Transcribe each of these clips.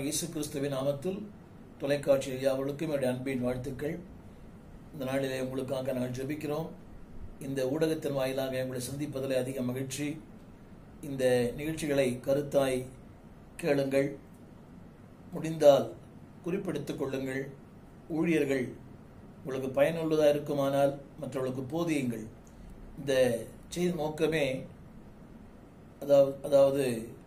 ஆண்டவராக இயேசு கிறிஸ்துவின் நாமத்தில் தொலைக்காட்சியில் யாவர்களுக்கும் என்னுடைய அன்பின் வாழ்த்துக்கள் இந்த நாளிலே உங்களுக்காக நாங்கள் ஜெபிக்கிறோம் இந்த ஊடகத்தின் வாயிலாக உங்களை சந்திப்பதில் அதிக மகிழ்ச்சி இந்த நிகழ்ச்சிகளை கருத்தாய் கேளுங்கள் முடிந்தால் குறிப்பெடுத்துக் கொள்ளுங்கள் ஊழியர்கள் உங்களுக்கு பயனுள்ளதாக இருக்குமானால் மற்றவர்களுக்கு போதியுங்கள் இந்த செய்தி நோக்கமே அதாவது அதாவது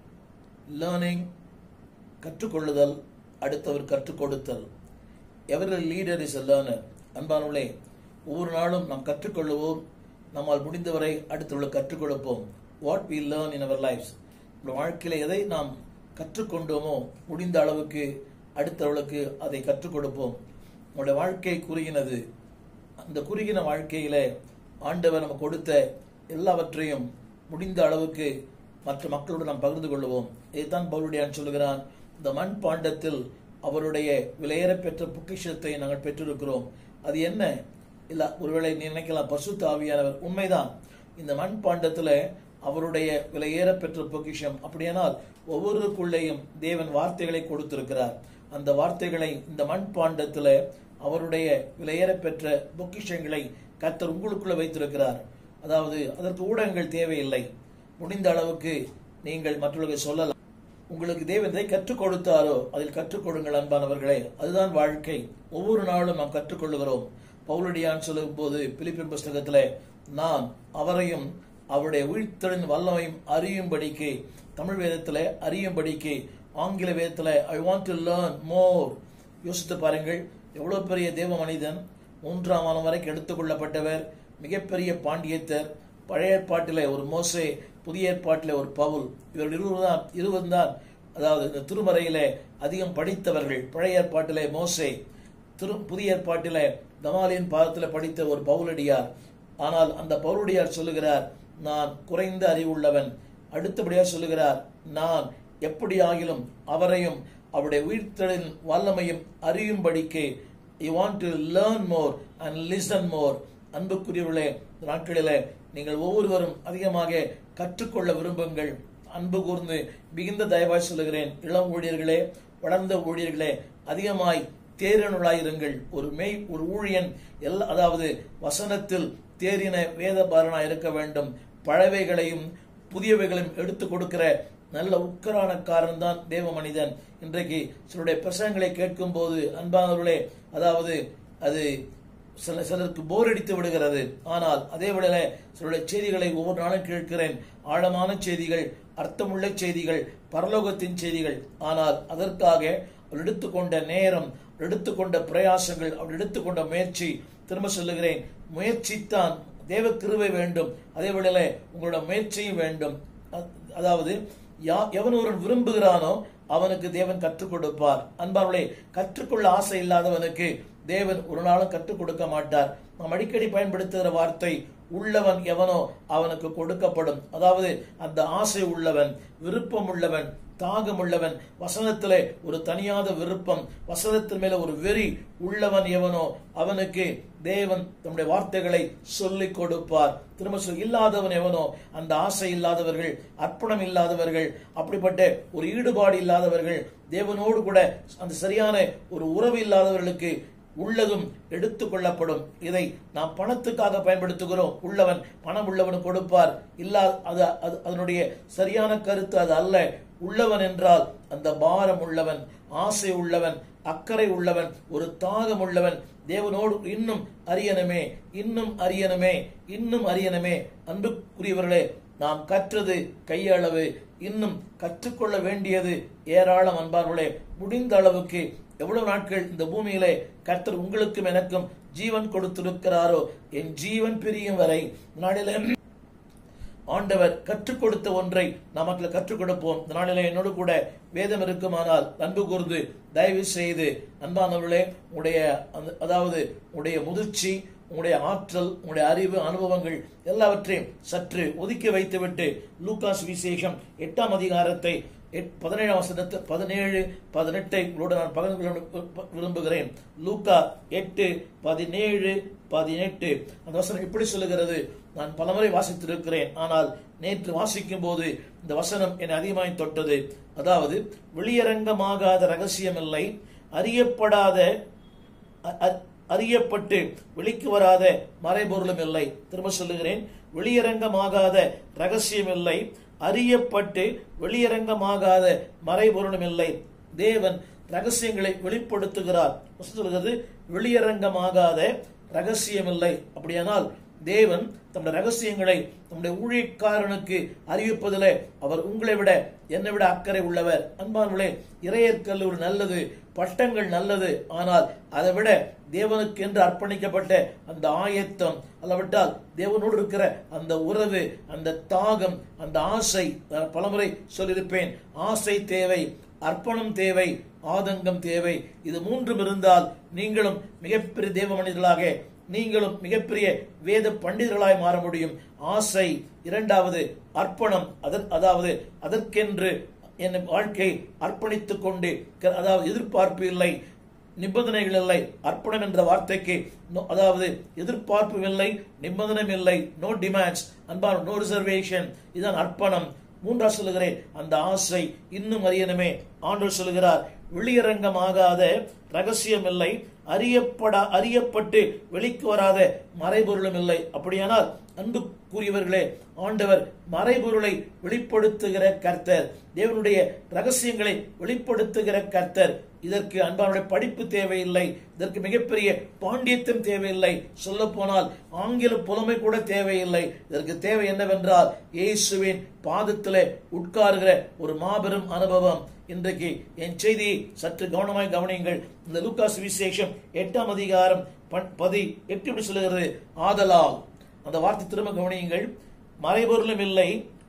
லேர்னிங் கற்றுக்கொள்ளுதல் அடுத்தவர் கற்றுக் கொடுத்தல் every leader is a learner அன்பானுள்ளே ஒவ்வொரு நாளும் நாம் கற்றுக்கொள்ளுவோம் நம்மால் முடிந்தவரை அடுத்தவர்களுக்கு கற்றுக் கொடுப்போம் what we learn in our lives நம்முடைய வாழ்க்கையில எதை நாம் கற்றுக்கொண்டோமோ முடிந்த அளவுக்கு அடுத்தவர்களுக்கு அதை கற்றுக் கொடுப்போம் நம்முடைய வாழ்க்கை குறுகினது அந்த குறுகின வாழ்க்கையில ஆண்டவர் நமக்கு கொடுத்த எல்லாவற்றையும் முடிந்த அளவுக்கு மற்ற மக்களோடு நாம் பகிர்ந்து கொள்வோம் இதைத்தான் பவுலுடையான் சொல்லுகிறான் இந்த மண் பாண்டத்தில் அவருடைய விலையேற பெற்ற பொக்கிஷத்தை நாங்கள் பெற்றிருக்கிறோம் அது என்ன இல்ல ஒருவேளை நீ நினைக்கலாம் பசுத்த ஆவியானவர் உண்மைதான் இந்த மண் பாண்டத்துல அவருடைய விலையேற பெற்ற பொக்கிஷம் அப்படியானால் ஒவ்வொருக்குள்ளேயும் தேவன் வார்த்தைகளை கொடுத்திருக்கிறார் அந்த வார்த்தைகளை இந்த மண் பாண்டத்துல அவருடைய விலையேற பெற்ற பொக்கிஷங்களை கர்த்தர் உங்களுக்குள்ள வைத்திருக்கிறார் அதாவது அதற்கு ஊடகங்கள் தேவையில்லை முடிந்த அளவுக்கு நீங்கள் மற்றவர்களை சொல்லலாம் உங்களுக்கு தேவன் எதை கற்றுக் கொடுத்தாரோ அதில் கற்றுக் கொடுங்கள் அன்பானவர்களே அதுதான் வாழ்க்கை ஒவ்வொரு நாளும் நாம் கற்றுக்கொள்ளுகிறோம் பவுலடியான் சொல்லும் போது பிலிப்பின் புஸ்தகத்துல நான் அவரையும் அவருடைய உயிர்த்தெழுந்த வல்லமையும் அறியும்படிக்கு தமிழ் வேதத்துல அறியும்படிக்கு ஆங்கில வேதத்துல I want to learn more யோசித்து பாருங்கள் எவ்வளவு பெரிய தேவ மனிதன் மூன்றாம் வானம் வரைக்கும் எடுத்துக்கொள்ளப்பட்டவர் மிகப்பெரிய பாண்டியத்தர் பழைய ஏற்பாட்டிலே ஒரு மோசே புதிய ஏற்பாட்டிலே ஒரு பவுல் இவர்கள் இருவர் தான் இருவர் தான் அதாவது இந்த திருமறையிலே அதிகம் படித்தவர்கள் பழைய ஏற்பாட்டிலே மோசே திரு புதிய ஏற்பாட்டிலே தமாலியின் பாதத்தில் படித்த ஒரு பவுலடியார் ஆனால் அந்த பவுலடியார் சொல்லுகிறார் நான் குறைந்த அறிவுள்ளவன் அடுத்தபடியாக சொல்லுகிறார் நான் எப்படி ஆகிலும் அவரையும் அவருடைய உயிர்த்தலின் வல்லமையும் அறியும்படிக்கு you want to learn more and listen more அன்புக்குரியவர்களே இந்த நாட்களிலே நீங்கள் ஒவ்வொருவரும் அதிகமாக கற்றுக்கொள்ள விரும்புங்கள் அன்பு கூர்ந்து மிகுந்த தயவாய் சொல்லுகிறேன் இளம் ஊழியர்களே வளர்ந்த ஊழியர்களே அதிகமாய் தேறினுள்ளாயிருங்கள் ஒரு மெய் ஒரு ஊழியன் எல்லா அதாவது வசனத்தில் தேறின வேதபாரனா இருக்க வேண்டும் பழவைகளையும் புதியவைகளையும் எடுத்து கொடுக்கிற நல்ல உட்கரானக்காரன் தான் தேவ மனிதன் இன்றைக்கு சிலருடைய பிரசங்களை கேட்கும் போது அன்பானவர்களே அதாவது அது சில சிலருக்கு போர் அடித்து விடுகிறது ஆனால் அதே வேளையில சிலருடைய செய்திகளை ஒவ்வொரு நாளும் கேட்கிறேன் ஆழமான செய்திகள் அர்த்தமுள்ள செய்திகள் பரலோகத்தின் செய்திகள் ஆனால் அதற்காக அவர் எடுத்துக்கொண்ட நேரம் எடுத்துக்கொண்ட பிரயாசங்கள் அவர் எடுத்துக்கொண்ட முயற்சி திரும்ப சொல்லுகிறேன் முயற்சித்தான் தேவ கிருவை வேண்டும் அதே வேளையில உங்களோட முயற்சியும் வேண்டும் அதாவது எவன் ஒருவன் விரும்புகிறானோ அவனுக்கு தேவன் கற்றுக் கொடுப்பார் அன்பார்களே கற்றுக்கொள்ள ஆசை இல்லாதவனுக்கு தேவன் ஒரு நாளும் கற்றுக் கொடுக்க மாட்டார் நாம் அடிக்கடி பயன்படுத்துகிற வார்த்தை உள்ளவன் எவனோ அவனுக்கு கொடுக்கப்படும் அதாவது அந்த ஆசை உள்ளவன் விருப்பம் உள்ளவன் தாகம் உள்ளவன் வசனத்திலே ஒரு தனியாத விருப்பம் வசனத்தின் மேல ஒரு வெறி உள்ளவன் எவனோ அவனுக்கு தேவன் தம்முடைய வார்த்தைகளை சொல்லிக் கொடுப்பார் திரும்ப சொல் இல்லாதவன் எவனோ அந்த ஆசை இல்லாதவர்கள் அர்ப்பணம் இல்லாதவர்கள் அப்படிப்பட்ட ஒரு ஈடுபாடு இல்லாதவர்கள் தேவனோடு கூட அந்த சரியான ஒரு உறவு இல்லாதவர்களுக்கு உள்ளதும் எடுத்துக் கொள்ளப்படும் இதை நாம் பணத்துக்காக பயன்படுத்துகிறோம் உள்ளவன் பணம் உள்ளவன் கொடுப்பார் இல்லா அது அதனுடைய சரியான கருத்து அது அல்ல உள்ளவன் என்றால் அந்த பாரம் உள்ளவன் ஆசை உள்ளவன் அக்கறை உள்ளவன் ஒரு தாகம் உள்ளவன் தேவனோடு இன்னும் அறியணுமே இன்னும் அறியணுமே இன்னும் அறியணுமே அன்புக்குரியவர்களே நாம் கற்றது கையளவு இன்னும் கற்றுக்கொள்ள வேண்டியது ஏராளம் அன்பார்களே முடிந்த அளவுக்கு எவ்வளவு நாட்கள் இந்த பூமியிலே கர்த்தர் உங்களுக்கும் எனக்கும் ஜீவன் கொடுத்திருக்கிறாரோ என் ஜீவன் பிரியும் வரை நாளிலே ஆண்டவர் கற்றுக் கொடுத்த ஒன்றை நமக்கு கற்றுக் கொடுப்போம் இந்த நாளில என்னோடு கூட வேதம் இருக்குமானால் அன்பு கூர்ந்து தயவு செய்து அன்பானவர்களே உடைய அதாவது உடைய முதிர்ச்சி உங்களுடைய ஆற்றல் உங்களுடைய அறிவு அனுபவங்கள் எல்லாவற்றையும் சற்று ஒதுக்கி வைத்துவிட்டு லூகாஸ் விசேஷம் எட்டாம் அதிகாரத்தை எட்- பதினேழாம் வசனத்தை பதினேழு பதினெட்டை உங்களோடு நான் பகிர்ந்து கொள்ள விரும்ப- விரும்புகிறேன் லூக்கா எட்டு பதினேழு பதினெட்டு அந்த வசனம் இப்படி சொல்லுகிறது நான் பலமுறை வாசித்திருக்கிறேன் ஆனால் நேற்று வாசிக்கும் போது இந்த வசனம் என்னை அதிகமாய் தொட்டது அதாவது வெளியரங்கமாகாத ரகசியம் இல்லை அறியப்படாத அ- அ- அறியப்பட்டு வெளிக்கு வராத மறைபொருளும் இல்லை திரும்ப சொல்லுகிறேன் வெளியரங்கமாகாத ரகசியம் இல்லை அறியப்பட்டு வெளியரங்கமாகாத மறைபொருளும் இல்லை தேவன் ரகசியங்களை வெளிப்படுத்துகிறார் வசனம் சொல்கிறது வெளியரங்கமாகாத ரகசியம் இல்லை அப்படியானால் தேவன் தம்முடைய ரகசியங்களை தம்முடைய ஊழியக்காரனுக்கு அறிவிப்பதிலே அவர் உங்களை விட என்னை விட அக்கறை உள்ளவர் அன்பானவர்களே இறையர் கல்லூரி நல்லது பட்டங்கள் நல்லது ஆனால் அதை விட தேவனுக்கு என்று அர்ப்பணிக்கப்பட்ட அந்த ஆயத்தம் அல்லவிட்டால் தேவனோடு இருக்கிற அந்த உறவு அந்த தாகம் அந்த ஆசை நான் பலமுறை சொல்லியிருப்பேன் ஆசை தேவை அர்ப்பணம் தேவை ஆதங்கம் தேவை இது மூன்றும் இருந்தால் நீங்களும் மிகப்பெரிய தேவ மனிதர்களாக நீங்களும் மிகப்பெரிய வேத பண்டிதர்களாய் மாற முடியும் ஆசை இரண்டாவது அர்ப்பணம் அதற் அதாவது அதற்கென்று என் வாழ்க்கை அர்ப்பணித்துக் கொண்டு க- அதாவது எதிர்பார்ப்பு இல்லை நிபந்தனைகள் இல்லை அர்ப்பணம் என்ற வார்த்தைக்கு no- அதாவது எதிர்பார்ப்பும் இல்லை நிபந்தனை இல்லை நோ டிமாண்ட்ஸ் அன்பான நோ ரிசர்வேஷன் இதுதான் அர்ப்பணம் மூன்றா சொல்லுகிறேன் அந்த ஆசை இன்னும் அறியணுமே ஆண்டவர் சொல்லுகிறார் வெளியரங்கமாகாத ரகசியம் இல்லை அறியப்படா அறியப்பட்டு வெளிக்கு வராத மறைபொருளும் இல்லை அப்படியானால் அன்புக்குரியவர்களே ஆண்டவர் மறைபொருளை வெளிப்படுத்துகிற கர்த்தர் தேவனுடைய ரகசியங்களை வெளிப்படுத்துகிற கர்த்தர் இதற்கு அன்பானுடைய படிப்பு தேவையில்லை இதற்கு மிகப்பெரிய பாண்டியத்தும் தேவையில்லை சொல்ல போனால் ஆங்கில புலமை கூட தேவையில்லை இதற்கு தேவை என்னவென்றால் இயேசுவின் பாதத்திலே உட்காருகிற ஒரு மாபெரும் அனுபவம் இன்றைக்கு என் செய்தியை சற்று கவனமாய் கவனியுங்கள் இந்த லூக்காஸ் விசேஷம் எட்டாம் அதிகாரம் பன்- பதி எட்டு எப்படி சொல்லுகிறது ஆதலால் அந்த வார்த்தை திரும்ப கவனியுங்கள் மறைபொருளும் இல்லை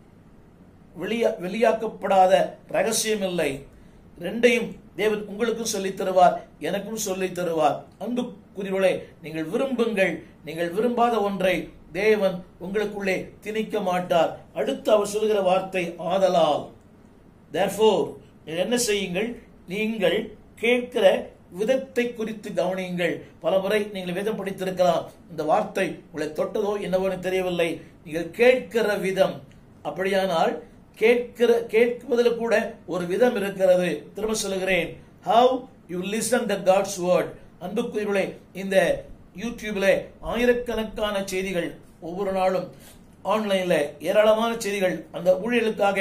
வெளியா வெளியாக்கப்படாத ரகசியம் இல்லை ரெண்டையும் தேவன் உங்களுக்கும் சொல்லித் தருவார் எனக்கும் சொல்லித் தருவார் அன்புக்குரியவர்களே நீங்கள் விரும்புங்கள் நீங்கள் விரும்பாத ஒன்றை தேவன் உங்களுக்குள்ளே திணிக்க மாட்டார் அடுத்து அவர் சொல்லுகிற வார்த்தை ஆதலால் therefore நீங்கள் என்ன செய்யுங்கள் நீங்கள் கேட்கிற விதத்தை குறித்து கவனியுங்கள் பலமுறை நீங்கள் வேதம் படித்திருக்கலாம் இந்த வார்த்தை உங்களை தொட்டதோ என்னவோ எனக்கு தெரியவில்லை நீங்கள் கேட்கிற விதம் அப்படியானால் கேட்கிற கேட்பதில் கூட ஒரு விதம் இருக்கிறது திரும்ப சொல்லுகிறேன் how you listen the God's word அன்புக்குரியவர்களே இந்த யூடியூப்ல ஆயிரக்கணக்கான செய்திகள் ஒவ்வொரு நாளும் ஆன்லைன்ல ஏராளமான செய்திகள் அந்த ஊழியர்களுக்காக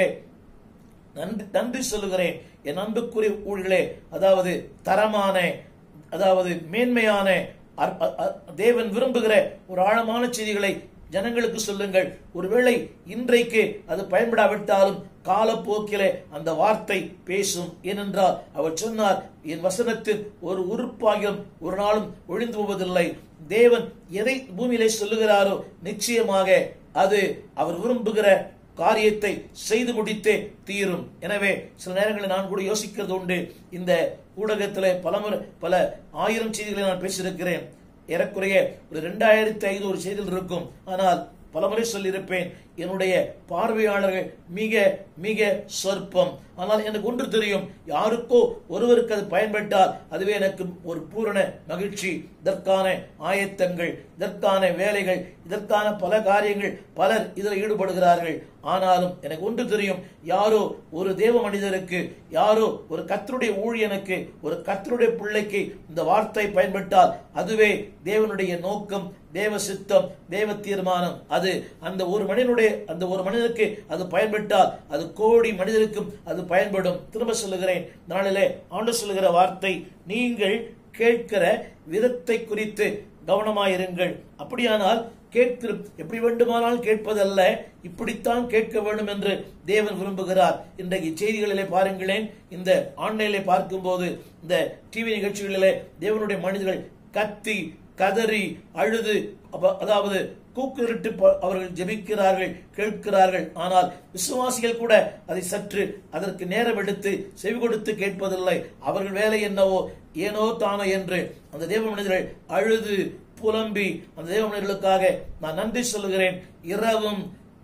நன்றி நன்றி சொல்லுகிறேன் என் அன்புக்குரிய ஊழியர்களே அதாவது தரமான அதாவது மேன்மையான அற்- அ- அ- தேவன் விரும்புகிற ஒரு ஆழமான செய்திகளை ஜனங்களுக்கு சொல்லுங்கள் ஒருவேளை இன்றைக்கு அது பயன்படாவிட்டாலும் காலப்போக்கிலே அந்த வார்த்தை பேசும் ஏனென்றால் அவர் சொன்னார் என் வசனத்தின் ஒரு உறுப்பாகியும் ஒரு நாளும் ஒழிந்து போவதில்லை தேவன் எதை பூமியிலே சொல்லுகிறாரோ நிச்சயமாக அது அவர் விரும்புகிற காரியத்தை செய்து முடித்தே தீரும் எனவே சில நேரங்களில் நான் கூட யோசிக்கிறது உண்டு இந்த ஊடகத்திலே பலமுறை பல ஆயிரம் செய்திகளை நான் பேசியிருக்கிறேன் ஏறக்குறைய ஒரு ரெண்டாயிரத்தி ஐநூறு செய்திகள் இருக்கும் ஆனால் பலமுறை சொல்லியிருப்பேன் என்னுடைய பார்வையாளர்கள் மிக மிக சொற்பம் ஆனால் எனக்கு ஒன்று தெரியும் யாருக்கோ ஒருவருக்கு அது பயன்பட்டால் அதுவே எனக்கு ஒரு பூரண மகிழ்ச்சி இதற்கான ஆயத்தங்கள் இதற்கான வேலைகள் இதற்கான பல காரியங்கள் பலர் இதில் ஈடுபடுகிறார்கள் ஆனாலும் எனக்கு ஒன்று தெரியும் யாரோ ஒரு தேவ மனிதருக்கு யாரோ ஒரு கத்தருடைய ஊழியனுக்கு ஒரு கத்தருடைய பிள்ளைக்கு இந்த வார்த்தை பயன்பட்டால் அதுவே தேவனுடைய நோக்கம் தேவ சித்தம் தேவ தீர்மானம் அது அந்த ஒரு மனிதனுடைய அந்த ஒரு மனிதனுக்கு அது பயன்பட்டால் அது கோடி மனிதருக்கும் அது பயன்படும் திரும்ப சொல்லுகிறேன் நாளிலே ஆண்டு சொல்லுகிற வார்த்தை நீங்கள் கேட்கிற விதத்தை குறித்து கவனமாயிருங்கள் அப்படியானால் கேட்கிற எப்படி வேண்டுமானால் கேட்பதல்ல இப்படித்தான் கேட்க வேண்டும் என்று தேவன் விரும்புகிறார் இன்றைக்கு செய்திகளிலே பாருங்களேன் இந்த ஆன்லைனிலே பார்க்கும்போது இந்த டிவி நிகழ்ச்சிகளிலே தேவனுடைய மனிதர்கள் கத்தி கதறி அழுது அப்ப- அதாவது கூக்குரட்டு ப- அவர்கள் ஜெபிக்கிறார்கள் கேட்கிறார்கள் ஆனால் விசுவாசிகள் கூட அதை சற்று அதற்கு நேரம் எடுத்து செவி கொடுத்து கேட்பதில்லை அவர்கள் வேலை என்னவோ ஏனோ தானோ என்று அந்த தேவ மனிதர்கள் அழுது புலம்பி அந்த தேவ மனிதர்களுக்காக நான் நன்றி சொல்லுகிறேன் இரவும்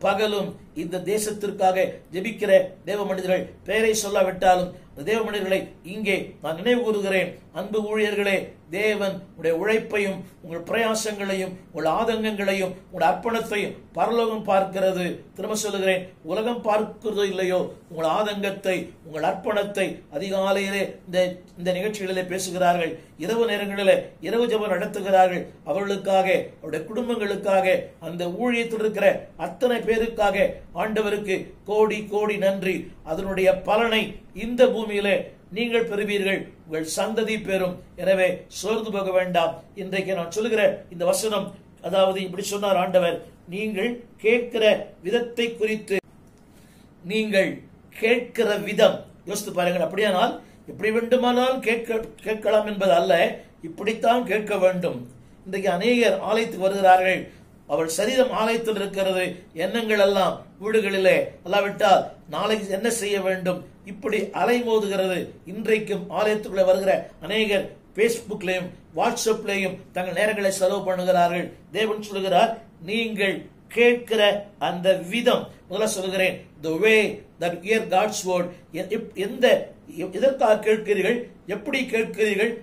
பகலும் இந்த தேசத்திற்காக ஜெபிக்கிற தேவ மனிதர்கள் பெயரை சொல்லாவிட்டாலும் அந்த தேவ மனிதர்களை இங்கே நான் நினைவு கூறுகிறேன் அன்பு ஊழியர்களே தேவன் உடைய உழைப்பையும் உங்கள் பிரயாசங்களையும் உங்கள் ஆதங்கங்களையும் உங்கள் அர்ப்பணத்தையும் பரலோகம் பார்க்கிறது திரும்ப சொல்லுகிறேன் உலகம் பார்க்கிறதோ இல்லையோ உங்கள் ஆதங்கத்தை உங்கள் அர்ப்பணத்தை அதிகாலையிலே இந்த இந்த நிகழ்ச்சிகளிலே பேசுகிறார்கள் இரவு நேரங்களிலே இரவு ஜெபம் நடத்துகிறார்கள் அவர்களுக்காக அவருடைய குடும்பங்களுக்காக அந்த ஊழியத்தில் இருக்கிற அத்தனை பேருக்காக ஆண்டவருக்கு கோடி கோடி நன்றி அதனுடைய பலனை இந்த பூமியிலே நீங்கள் பெறுவீர்கள் உங்கள் சந்ததி பெறும் எனவே சோர்ந்து போக வேண்டாம் இன்றைக்கு நான் சொல்லுகிற இந்த வசனம் அதாவது இப்படி சொன்னார் ஆண்டவர் நீங்கள் கேட்கிற விதத்தை குறித்து நீங்கள் கேட்கிற விதம் யோசித்து பாருங்கள் அப்படியானால் எப்படி வேண்டுமானால் கேட்க கேட்கலாம் என்பது அல்ல இப்படித்தான் கேட்க வேண்டும் இன்றைக்கு அநேகர் ஆலயத்துக்கு வருகிறார்கள் அவள் சரீரம் ஆலயத்தில் இருக்கிறது எண்ணங்கள் எல்லாம் வீடுகளிலே அல்லாவிட்டால் நாளைக்கு என்ன செய்ய வேண்டும் இப்படி அலைமோதுகிறது இன்றைக்கும் ஆலயத்துக்குள்ளே வருகிற அநேகர் பேஸ்புக்லையும் வாட்ஸ்அப்லையும் தங்கள் நேரங்களை செலவு பண்ணுகிறார்கள் தேவன் சொல்கிறார் நீங்கள் கேட்கிற அந்த விதம் முதல்ல சொல்கிறேன் the way that hear God's word எ- எப்- எந்த எ- எதற்காக கேட்கிறீர்கள் எப்படி கேட்கிறீர்கள்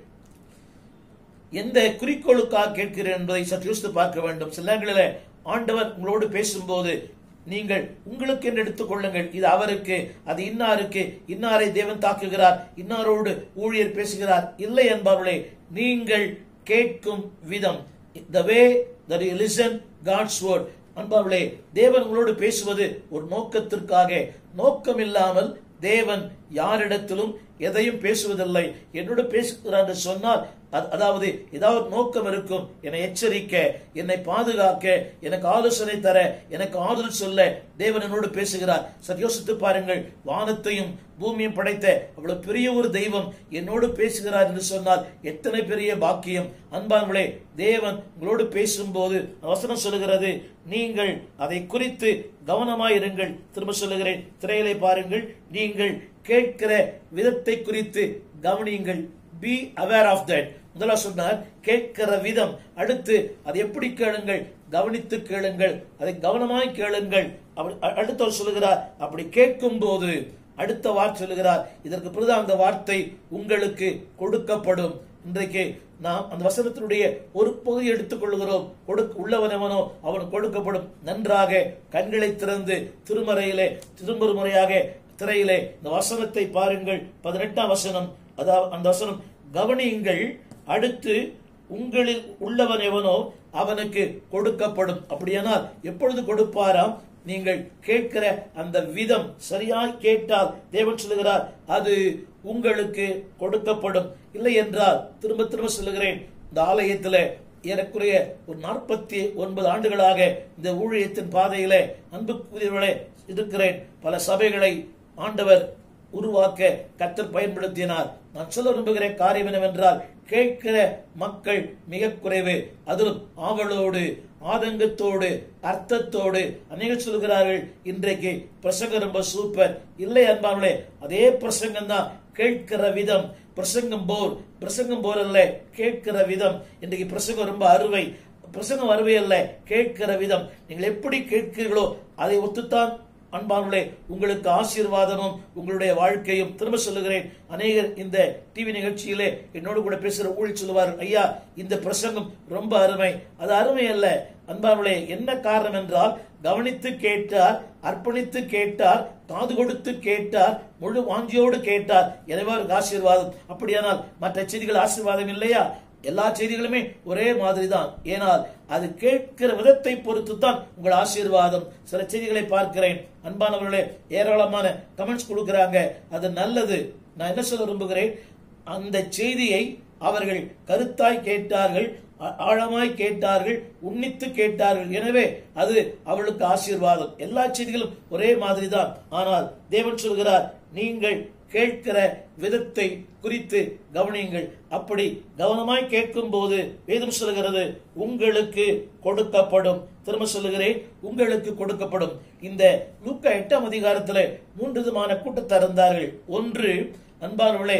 எந்த குறிக்கோளுக்காக கேட்கிறீர்கள் என்பதை சற்று யோசித்து பார்க்க வேண்டும் சில நேரங்களிலே ஆண்டவர் உங்களோடு பேசும்போது நீங்கள் உங்களுக்கு என்று எடுத்துக்கொள்ளுங்கள் இது அவருக்கு அது இன்னாருக்கு இன்னாரை தேவன் தாக்குகிறார் இன்னாரோடு ஊழியர் பேசுகிறார் இல்லை என்பவர்களே நீங்கள் கேட்கும் விதம் the way that you listen God's word அன்பார்களே தேவன் உங்களோடு பேசுவது ஒரு நோக்கத்திற்காக நோக்கம் இல்லாமல் தேவன் யாரிடத்திலும் எதையும் பேசுவதில்லை என்னோடு பேசுகிறார் என்று சொன்னால் அ- அதாவது ஏதாவது ஒரு நோக்கம் இருக்கும் என்னை எச்சரிக்க என்னை பாதுகாக்க எனக்கு ஆலோசனை தர எனக்கு ஆறுதல் சொல்ல தேவன் என்னோடு பேசுகிறார் சரி யோசித்து பாருங்கள் வானத்தையும் பூமியும் படைத்த அவ்வளவு பெரிய ஒரு தெய்வம் என்னோடு பேசுகிறார் என்று சொன்னால் எத்தனை பெரிய பாக்கியம் அன்பான்களே தேவன் உங்களோடு பேசும்போது வசனம் சொல்லுகிறது நீங்கள் அதை குறித்து கவனமாயிருங்கள் திரும்ப சொல்லுகிறேன் திரையிலே பாருங்கள் நீங்கள் கேட்கிற விதத்தை குறித்து கவனியுங்கள் பி அவேர் ஆஃப் தட் முதல்ல சொன்னார் கேட்கிற விதம் அடுத்து அதை எப்படி கேளுங்கள் கவனித்து கேளுங்கள் அதை கவனமாய் கேளுங்கள் அப்படி- அ- அடுத்தவர் சொல்லுகிறார் அப்படி கேட்கும் போது அடுத்த வார்த்தை சொல்லுகிறார் இதற்கு பிறகு அந்த வார்த்தை உங்களுக்கு கொடுக்கப்படும் இன்றைக்கு நாம் அந்த வசனத்தினுடைய ஒரு பகுதியை எடுத்துக் கொள்கிறோம் கொடுக்க உள்ளவனவனோ அவன் கொடுக்கப்படும் நன்றாக கண்களை திறந்து திருமறையிலே திரும்ப முறையாக திரையிலே இந்த வசனத்தை பாருங்கள் பதினெட்டாம் வசனம் அதாவது அந்த வசனம் கவனியுங்கள் அடுத்து உங்களில் உள்ளவன் எவனோ அவனுக்கு கொடுக்கப்படும் அப்படியானால் எப்பொழுது கொடுப்பாராம் நீங்கள் கேட்கிற அந்த விதம் சரியாய் கேட்டால் தேவன் சொல்லுகிறார் அது உங்களுக்கு கொடுக்கப்படும் இல்லை என்றால் திரும்ப திரும்ப சொல்லுகிறேன் இந்த ஆலயத்திலே ஏறக்குறைய ஒரு நாற்பத்தி ஒன்பது ஆண்டுகளாக இந்த ஊழியத்தின் பாதையிலே அன்புக்குரியவர்களே இருக்கிறேன் பல சபைகளை ஆண்டவர் உருவாக்க கத்தர் பயன்படுத்தினார் நான் சொல்ல விரும்புகிற காரியம் என்னவென்றால் கேட்கிற மக்கள் மிக குறைவு அதிலும் ஆவலோடு ஆதங்கத்தோடு அர்த்தத்தோடு அநேகர் சொல்கிறார்கள் இன்றைக்கு பிரசங்கம் ரொம்ப சூப்பர் இல்லை அன்பார்களே அதே பிரசங்கம் தான் கேட்கிற விதம் பிரசங்கம் போர் பிரசங்கம் போர் அல்ல கேட்கிற விதம் இன்றைக்கு பிரசங்கம் ரொம்ப அருமை பிரசங்கம் அருமை அல்ல கேட்கிற விதம் நீங்கள் எப்படி கேட்கிறீர்களோ அதை ஒத்துத்தான் அன்பானுள்ளே உங்களுக்கு ஆசீர்வாதமும் உங்களுடைய வாழ்க்கையும் திரும்ப சொல்லுகிறேன் அநேகர் இந்த டிவி நிகழ்ச்சியிலே என்னோடு கூட பேசுகிற ஊழி சொல்லுவார் ஐயா இந்த பிரசங்கம் ரொம்ப அருமை அது அருமை அல்ல அன்பானுள்ளே என்ன காரணம் என்றால் கவனித்து கேட்டார் அர்ப்பணித்து கேட்டார் காது கொடுத்து கேட்டார் முழு வாஞ்சியோடு கேட்டார் எனவே அவருக்கு ஆசீர்வாதம் அப்படியானால் மற்ற செய்திகள் ஆசீர்வாதம் இல்லையா எல்லா செய்திகளுமே ஒரே மாதிரி தான் ஏனால் அது கேட்கிற விதத்தை பொறுத்து தான் உங்கள் ஆசீர்வாதம் சில செய்திகளை பார்க்கிறேன் அன்பானவர்களே ஏராளமான கமெண்ட்ஸ் கொடுக்கறாங்க அது நல்லது நான் என்ன சொல்ல விரும்புகிறேன் அந்த செய்தியை அவர்கள் கருத்தாய் கேட்டார்கள் ஆ- ஆழமாய் கேட்டார்கள் உன்னித்து கேட்டார்கள் எனவே அது அவளுக்கு ஆசீர்வாதம் எல்லா செய்திகளும் ஒரே மாதிரி தான் ஆனால் தேவன் சொல்கிறார் நீங்கள் கேட்கிற விதத்தை குறித்து கவனியுங்கள் அப்படி கவனமாய் கேட்கும் போது வேதம் சொல்கிறது உங்களுக்கு கொடுக்கப்படும் திரும்ப சொல்லுகிறேன் உங்களுக்கு கொடுக்கப்படும் இந்த லூக்கா எட்டாம் அதிகாரத்தில் மூன்று விதமான கூட்டத்தார் இருந்தார்கள் ஒன்று அன்பானவர்களே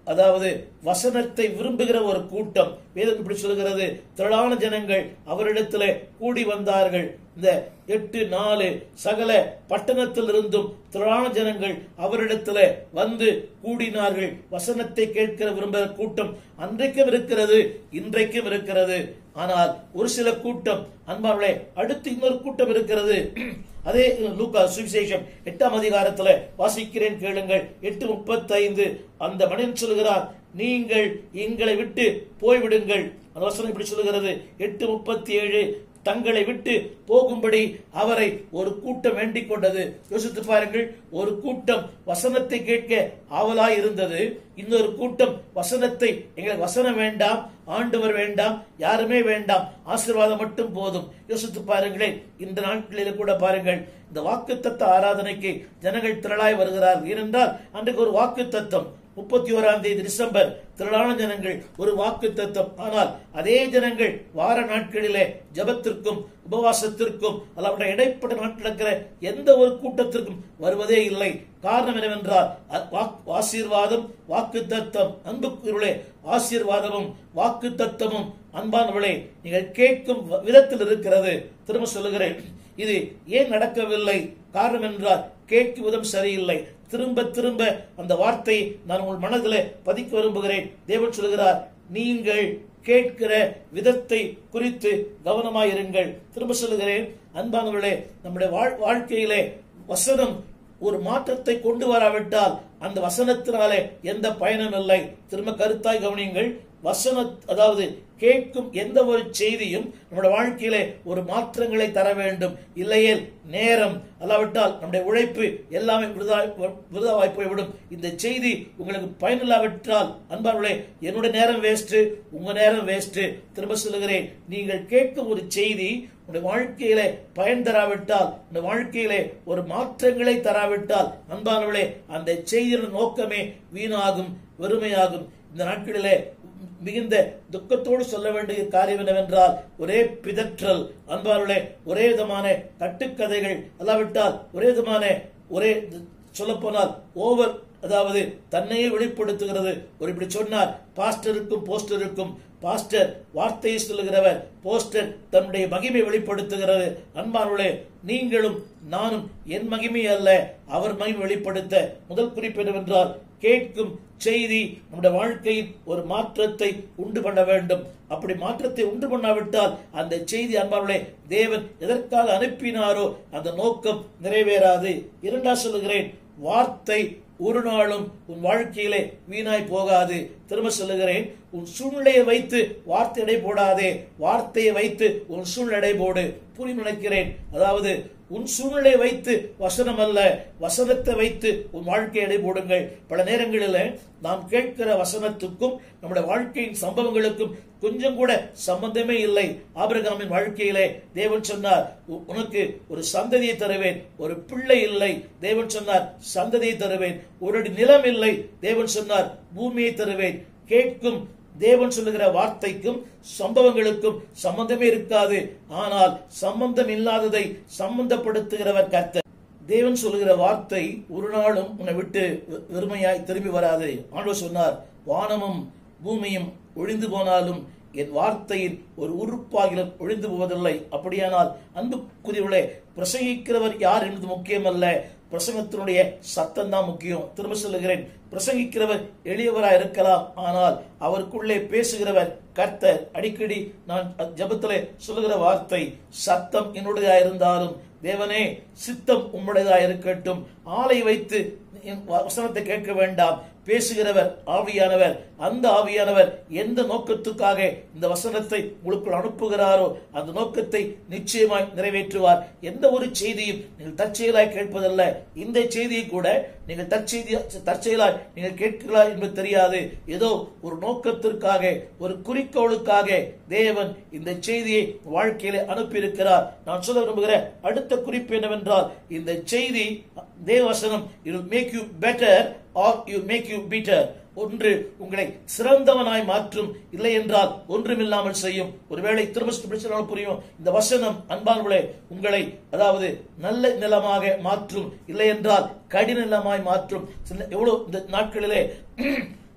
அதாவது வசனத்தை விரும்புகிற ஒரு கூட்டம் வேதம் இப்படி சொல்கிறது திரளான ஜனங்கள் அவரிடத்திலே கூடி வந்தார்கள் இந்த எட்டு நாலு சகல பட்டணத்தில் இருந்தும் திரளான ஜனங்கள் அவரிடத்திலே வந்து கூடினார்கள் வசனத்தை கேட்கிற விரும்புகிற கூட்டம் அன்றைக்கும் இருக்கிறது இன்றைக்கும் இருக்கிறது ஆனால் ஒரு சில கூட்டம் அன்பார்களே அடுத்து இன்னொரு கூட்டம் இருக்கிறது அதே லூக்கா சுவிசேஷம் எட்டாம் அதிகாரத்துல வாசிக்கிறேன் கேளுங்கள் எட்டு முப்பத்தி ஐந்து அந்த மனிதன் சொல்கிறார் நீங்கள் எங்களை விட்டு போய்விடுங்கள் அந்த வசனம் இப்படி சொல்லுகிறது எட்டு முப்பத்தி ஏழு தங்களை விட்டு போகும்படி அவரை ஒரு கூட்டம் வேண்டிக் கொண்டது யோசித்து பாருங்கள் ஒரு கூட்டம் வசனத்தை கேட்க ஆவலாய் இருந்தது இன்னொரு கூட்டம் வசனத்தை எங்களுக்கு வசனம் வேண்டாம் ஆண்டவர் வேண்டாம் யாருமே வேண்டாம் ஆசீர்வாதம் மட்டும் போதும் யோசித்து பாருங்களேன் இந்த நாட்களில் கூட பாருங்கள் இந்த வாக்குத்தத்த ஆராதனைக்கு ஜனங்கள் திரளாய் வருகிறார்கள் ஏனென்றால் அன்றைக்கு ஒரு வாக்கு தத்தம் முப்பத்தி ஓராம் தேதி டிசம்பர் திரளான ஜனங்கள் ஒரு வாக்கு தத்தம் ஆனால் அதே ஜனங்கள் வார நாட்களிலே ஜபத்திற்கும் உபவாசத்திற்கும் அல்லாவிட இடைப்பட்ட நாட்டில் இருக்கிற எந்த ஒரு கூட்டத்திற்கும் வருவதே இல்லை காரணம் என்னவென்றால் அ- வாக்- ஆசீர்வாதம் வாக்கு தத்தம் அன்புக்குருளே ஆசீர்வாதமும் வாக்கு தத்தமும் அன்பானவளே நீங்கள் கேட்கும் வ- விதத்தில் இருக்கிறது திரும்ப சொல்லுகிறேன் இது ஏன் நடக்கவில்லை காரணம் என்றால் கேட்கும் விதம் சரியில்லை திரும்ப திரும்ப அந்த வார்த்தையை நான் உங்கள் மனதில் பதிக்க விரும்புகிறேன் தேவன் சொல்கிறார் நீங்கள் கேட்கிற விதத்தை குறித்து கவனமாயிருங்கள் திரும்ப சொல்லுகிறேன் அன்பானவர்களே நம்முடைய வாழ்- வாழ்க்கையிலே வசனம் ஒரு மாற்றத்தை கொண்டு வராவிட்டால் அந்த வசனத்தினாலே எந்த பயனும் இல்லை திரும்ப கருத்தாய் கவனியுங்கள் வசன அதாவது கேட்கும் எந்த ஒரு செய்தியும் நம்முடைய வாழ்க்கையிலே ஒரு மாற்றங்களை தர வேண்டும் இல்லையே நேரம் அல்லாவிட்டால் நம்முடைய உழைப்பு எல்லாமே விருதா விருதாவாய் போய்விடும் இந்த செய்தி உங்களுக்கு பயனில்லாவிட்டால் அன்பார்களே என்னுடைய நேரம் வேஸ்ட் உங்க நேரம் வேஸ்ட் திரும்ப சொல்லுகிறேன் நீங்கள் கேட்கும் ஒரு செய்தி உங்களுடைய வாழ்க்கையிலே பயன் தராவிட்டால் உங்களுடைய வாழ்க்கையிலே ஒரு மாற்றங்களை தராவிட்டால் அன்பானவர்களே அந்த செய்தியின் நோக்கமே வீணாகும் வெறுமையாகும் இந்த நாட்களிலே மிகுந்த துக்கத்தோடு சொல்ல வேண்டிய காரியம் என்னவென்றால் ஒரே பிதற்றல் அன்பார்களே ஒரே விதமான கட்டுக்கதைகள் அல்லாவிட்டால் ஒரே விதமான ஒரே சொல்லப்போனால் ஓவர் அதாவது தன்னையே வெளிப்படுத்துகிறது ஒரு இப்படி சொன்னார் பாஸ்டருக்கும் போஸ்டருக்கும் பாஸ்டர் வார்த்தையை சொல்லுகிறவர் போஸ்டர் தன்னுடைய மகிமை வெளிப்படுத்துகிறது அன்பார்களே நீங்களும் நானும் என் மகிமை அல்ல அவர் மகிமை வெளிப்படுத்த முதல் குறிப்பு என்னவென்றால் கேட்கும் செய்தி நம்முடைய வாழ்க்கையில் ஒரு மாற்றத்தை உண்டு பண்ண வேண்டும் அப்படி மாற்றத்தை உண்டு பண்ணாவிட்டால் அந்த செய்தி அன்பார்களே தேவன் எதற்காக அனுப்பினாரோ அந்த நோக்கம் நிறைவேறாது இரண்டா சொல்லுகிறேன் வார்த்தை ஒரு நாளும் உன் வாழ்க்கையிலே வீணாய் போகாது திரும்ப சொல்லுகிறேன் உன் சூழ்நிலையை வைத்து வார்த்தை எடை போடாதே வார்த்தையை வைத்து உன் சூழ்நிலை போடு புரி நினைக்கிறேன் அதாவது உன் சூழ்நிலை வைத்து வசனம் அல்ல வசனத்தை வைத்து உன் வாழ்க்கையை எடை போடுங்கள் பல நேரங்களில் நாம் கேட்கிற வசனத்துக்கும் நம்முடைய வாழ்க்கையின் சம்பவங்களுக்கும் கொஞ்சம் கூட சம்பந்தமே இல்லை ஆபிரகாமின் வாழ்க்கையிலே தேவன் சொன்னார் "உ- உனக்கு ஒரு சந்ததியை தருவேன் ஒரு பிள்ளை இல்லை தேவன் சொன்னார் சந்ததியை தருவேன் ஒரு அடி நிலம் இல்லை தேவன் சொன்னார் பூமியை தருவேன் கேட்கும் தேவன் சொல்லுகிற வார்த்தைக்கும் சம்பவங்களுக்கும் சம்பந்தமே இருக்காது ஆனால் சம்பந்தம் இல்லாததை சம்பந்தப்படுத்துகிறவர் கர்த்தர் தேவன் சொல்லுகிற வார்த்தை ஒரு நாளும் உன்னை விட்டு வெ- வெறுமையாய் திரும்பி வராது ஆண்டவர் சொன்னார் வானமும் பூமியும் ஒழிந்து போனாலும் என் வார்த்தையின் ஒரு உறுப்பாகிலும் ஒழிந்து போவதில்லை அப்படியானால் அன்புக்குரியவர்களே பிரசங்கிக்கிறவர் யார் என்பது முக்கியமல்ல பிரசங்கத்தினுடைய சத்தம் தான் முக்கியம் திரும்ப சொல்லுகிறேன் பிரசங்கிக்கிறவர் எளியவராய் இருக்கலாம் ஆனால் அவருக்குள்ளே பேசுகிறவர் கர்த்தர் அடிக்கடி நான் ஜபத்திலே சொல்லுகிற வார்த்தை சத்தம் என்னுடையதா இருந்தாலும் தேவனே சித்தம் உம்முடையதா இருக்கட்டும் ஆளை வைத்து என் வசனத்தை கேட்க வேண்டாம் பேசுகிறவர் ஆவியானவர் அந்த ஆவியானவர் எந்த நோக்கத்துக்காக இந்த வசனத்தை உங்களுக்குள் அனுப்புகிறாரோ அந்த நோக்கத்தை நிச்சயமாய் நிறைவேற்றுவார் எந்த ஒரு செய்தியும் நீங்கள் தற்செயலாய் கேட்பதல்ல இந்த செய்தியை கூட நீங்கள் தற்செய்தி தற்செயலாய் நீங்கள் கேட்கிறீர்களா என்பது தெரியாது ஏதோ ஒரு நோக்கத்திற்காக ஒரு குறிக்கோளுக்காக தேவன் இந்த செய்தியை வாழ்க்கையிலே அனுப்பியிருக்கிறார் நான் சொல்ல விரும்புகிற அடுத்த குறிப்பு என்னவென்றால் இந்த செய்தி தேவசனம் இல் make you better or you make you bitter ஒன்று உங்களை சிறந்தவனாய் மாற்றும் இல்லை என்றால் ஒன்றுமில்லாமல் செய்யும் ஒருவேளை திரும்ப பிடிச்சாலும் புரியும் இந்த வசனம் அன்பானவர்களே உங்களை அதாவது நல்ல நிலமாக மாற்றும் இல்லை என்றால் கடின நிலமாய் மாற்றும் சில- எவ்வளவு இந்த நாட்களிலே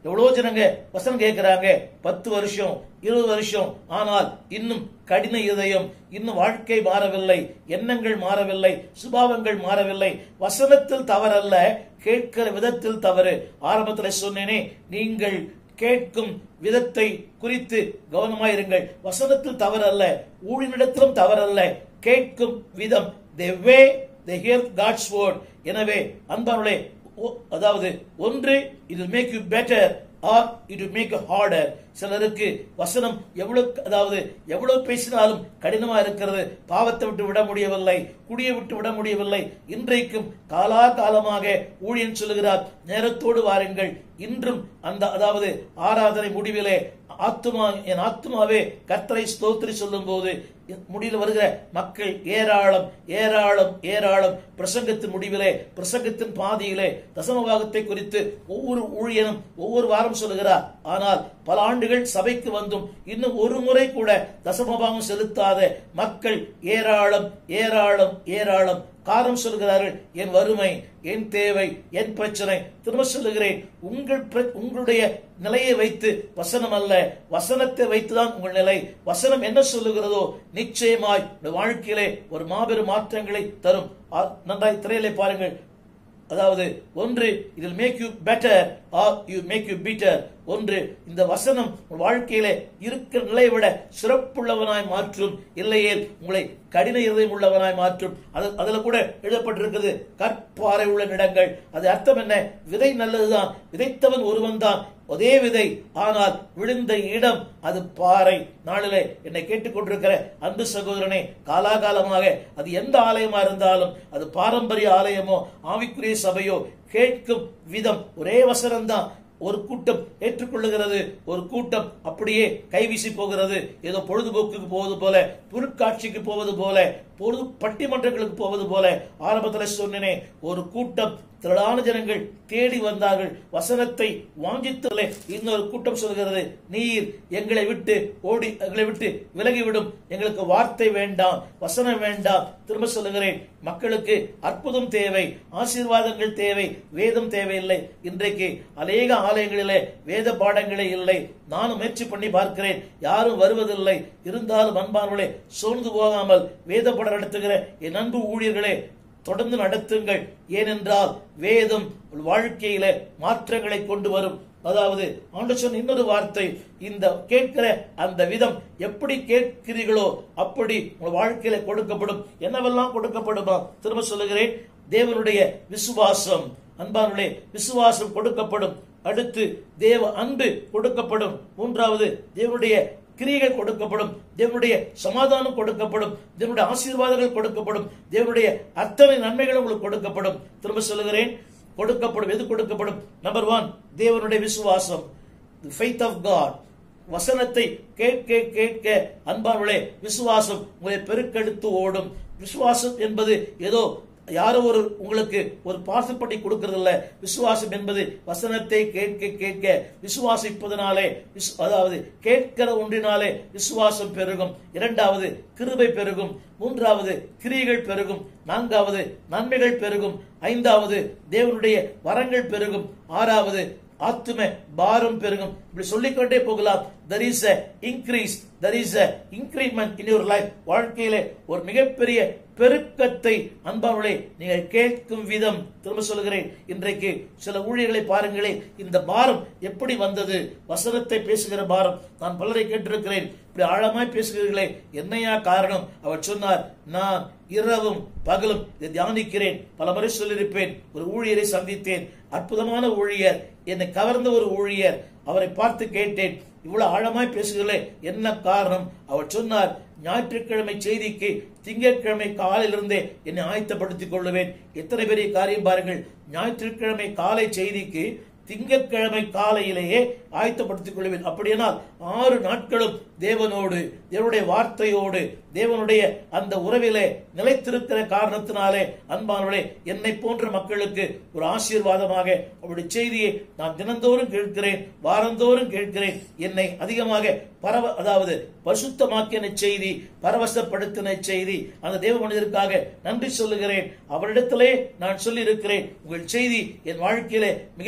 எவ்வளவு ஜனங்க வசனம் கேட்கிறாங்க பத்து வருஷம் இருபது வருஷம் ஆனால் இன்னும் கடின இதயம் இன்னும் வாழ்க்கை மாறவில்லை எண்ணங்கள் மாறவில்லை சுபாவங்கள் மாறவில்லை வசனத்தில் தவறல்ல கேட்கிற விதத்தில் தவறு ஆரம்பத்தில் சொன்னேனே நீங்கள் கேட்கும் விதத்தை குறித்து கவனமாயிருங்கள் வசனத்தில் தவறல்ல ஊழியனிடத்திலும் தவறல்ல கேட்கும் விதம் the way the hear God's word எனவே அன்பானுடைய அதாவது ஒன்று இது make you better or it make harder சிலருக்கு வசனம் எவ்வளவு அதாவது எவ்வளவு பேசினாலும் கடினமா இருக்கிறது பாவத்தை விட்டு விட முடியவில்லை குடியை விட்டு விட முடியவில்லை இன்றைக்கும் காலா காலமாக ஊழியன் சொல்லுகிறார் நேரத்தோடு வாருங்கள் இன்றும் அந்த அதாவது ஆராதனை முடிவிலே ஆத்துமா என் ஆத்துமாவே கர்த்தரை ஸ்தோத்திரி சொல்லும் போது முடிவில் வருகிற மக்கள் ஏராளம் ஏராளம் ஏராளம் பிரசங்கத்தின் முடிவிலே பிரசங்கத்தின் பாதியிலே தசமபாகத்தை குறித்து ஒவ்வொரு ஊழியனும் ஒவ்வொரு வாரம் சொல்லுகிறார் ஆனால் பல ஆண்டுகள் சபைக்கு வந்தும் இன்னும் ஒரு முறை கூட தசமபாகம் செலுத்தாத மக்கள் ஏராளம் ஏராளம் ஏராளம் காரணம் சொல்கிறார்கள் என் வறுமை என் தேவை என் பிரச்சனை திரும்ப சொல்லுகிறேன் உங்கள் உங்களுடைய நிலையை வைத்து வசனம் அல்ல வசனத்தை வைத்துதான் உங்கள் நிலை வசனம் என்ன சொல்லுகிறதோ நிச்சயமாய் வாழ்க்கையிலே ஒரு மாபெரும் மாற்றங்களை தரும் நன்றாய் திரையிலே பாருங்கள் அதாவது ஒன்று இதில் make you better or you make you bitter ஒன்று இந்த வசனம் வாழ்க்கையில இருக்கிற நிலையை விட சிறப்புள்ளவனாய் மாற்றும் இல்லையே உங்களை கடின இதயம் உள்ளவனாய் மாற்றும் அது அதுல கூட எழுதப்பட்டிருக்கிறது கற்பாறை உள்ள இடங்கள் அது அர்த்தம் என்ன விதை நல்லதுதான் விதைத்தவன் ஒருவன் தான் ஒரே விதை ஆனால் விழுந்த இடம் அது பாறை நாளிலே என்னை கேட்டுக்கொண்டிருக்கிற அன்பு சகோதரனே காலாகாலமாக அது எந்த ஆலயமா இருந்தாலும் அது பாரம்பரிய ஆலயமோ ஆவிக்குரிய சபையோ கேட்கும் விதம் ஒரே வசனம் தான் ஒரு கூட்டம் ஏற்றுக்கொள்ளுகிறது ஒரு கூட்டம் அப்படியே கைவீசி போகிறது ஏதோ பொழுதுபோக்குக்கு போவது போல பொருட்காட்சிக்கு போவது போல பொழுது பட்டிமன்றங்களுக்கு போவது போல ஆரம்பத்தில் சொன்னேனே ஒரு கூட்டம் திரளான ஜனங்கள் தேடி வந்தார்கள் வசனத்தை வாஞ்சித்தலே இன்னொரு கூட்டம் சொல்கிறது நீர் எங்களை விட்டு ஓடி எங்களை விட்டு விலகிவிடும் எங்களுக்கு வார்த்தை வேண்டாம் வசனம் வேண்டாம் திரும்ப சொல்லுகிறேன் மக்களுக்கு அற்புதம் தேவை ஆசீர்வாதங்கள் தேவை வேதம் தேவையில்லை இன்றைக்கு அநேக ஆலயங்களிலே வேத பாடங்களே இல்லை நானும் முயற்சி பண்ணி பார்க்கிறேன் யாரும் வருவதில்லை இருந்தாலும் அன்பானவர்களே சோர்ந்து போகாமல் வேத பாடம் நடத்துகிற என் அன்பு ஊழியர்களே தொடர்ந்து நடத்துங்கள் ஏனென்றால் வேதம் வாழ்க்கையில மாற்றங்களை கொண்டு வரும் அதாவது ஆண்டு சொன்ன இன்னொரு வார்த்தை இந்த கேட்கிற அந்த விதம் எப்படி கேட்கிறீர்களோ அப்படி உங்கள் வாழ்க்கையில கொடுக்கப்படும் என்னவெல்லாம் கொடுக்கப்படுமா திரும்ப சொல்லுகிறேன் தேவனுடைய விசுவாசம் அன்பானுடைய விசுவாசம் கொடுக்கப்படும் அடுத்து தேவ அன்பு கொடுக்கப்படும் மூன்றாவது தேவனுடைய கிரியைகள் கொடுக்கப்படும் தேவனுடைய சமாதானம் கொடுக்கப்படும் தேவனுடைய ஆசீர்வாதங்கள் கொடுக்கப்படும் தேவனுடைய அத்தனை நன்மைகள் உங்களுக்கு கொடுக்கப்படும் திரும்ப சொல்லுகிறேன் கொடுக்கப்படும் எது கொடுக்கப்படும் நம்பர் ஒன் தேவனுடைய விசுவாசம் ஃபெய்த் ஆஃப் காட் வசனத்தை கேட்க கேட்க அன்பானுடைய விசுவாசம் உங்களை பெருக்கெடுத்து ஓடும் விசுவாசம் என்பது ஏதோ யாரோ ஒரு உங்களுக்கு ஒரு பார்சல் பண்ணி கொடுக்கறது இல்ல விசுவாசம் என்பது வசனத்தை கேட்க கேட்க விசுவாசிப்பதனாலே அதாவது கேட்கிற ஒன்றினாலே விசுவாசம் பெருகும் இரண்டாவது கிருபை பெருகும் மூன்றாவது கிரியைகள் பெருகும் நான்காவது நன்மைகள் பெருகும் ஐந்தாவது தேவனுடைய வரங்கள் பெருகும் ஆறாவது ஆத்தும பாரம் பெருகும் இப்படி சொல்லிக்கொண்டே போகலாம் there is a increase there is a increment in your life வாழ்க்கையில ஒரு மிகப்பெரிய பெருக்கத்தை அன்பானவர்களே நீங்கள் கேட்கும் விதம் திரும்ப சொல்கிறேன் இன்றைக்கு சில ஊழியர்களை பாருங்களேன் இந்த பாரம் எப்படி வந்தது வசனத்தை பேசுகிற பாரம் நான் பலரை கேட்டிருக்கிறேன் இப்படி ஆழமாய் பேசுகிறீர்களே என்னையா காரணம் அவர் சொன்னார் நான் இரவும் பகலும் இதை தியானிக்கிறேன் பல முறை சொல்லியிருப்பேன் ஒரு ஊழியரை சந்தித்தேன் அற்புதமான ஊழியர் என்னை கவர்ந்த ஒரு ஊழியர் அவரை பார்த்து கேட்டேன் இவ்வளவு ஆழமாய் பேசுகிறே என்ன காரணம் அவர் சொன்னார் ஞாயிற்றுக்கிழமை செய்திக்கு திங்கட்கிழமை காலையிலிருந்தே என்னை ஆயத்தப்படுத்திக் கொள்ளுவேன் எத்தனை பெரிய காரியம் பாருங்கள் ஞாயிற்றுக்கிழமை காலை செய்திக்கு திங்கட்கிழமை காலையிலேயே ஆயத்தப்படுத்திக் கொள்வேன் அப்படியானால் ஆறு நாட்களும் தேவனோடு தேவனுடைய வார்த்தையோடு தேவனுடைய அந்த உறவிலே நிலைத்திருக்கிற காரணத்தினாலே அன்பானவர்களே என்னை போன்ற மக்களுக்கு ஒரு ஆசீர்வாதமாக அவருடைய செய்தியை நான் தினந்தோறும் கேட்கிறேன் வாரந்தோறும் கேட்கிறேன் என்னை அதிகமாக பரவ அதாவது பசுத்தமாக்கின செய்தி பரவசப்படுத்தின செய்தி அந்த தேவ மனிதருக்காக நன்றி சொல்லுகிறேன் அவரிடத்திலே நான் சொல்லி இருக்கிறேன் உங்கள் செய்தி என் வாழ்க்கையிலே மிகப்பெரிய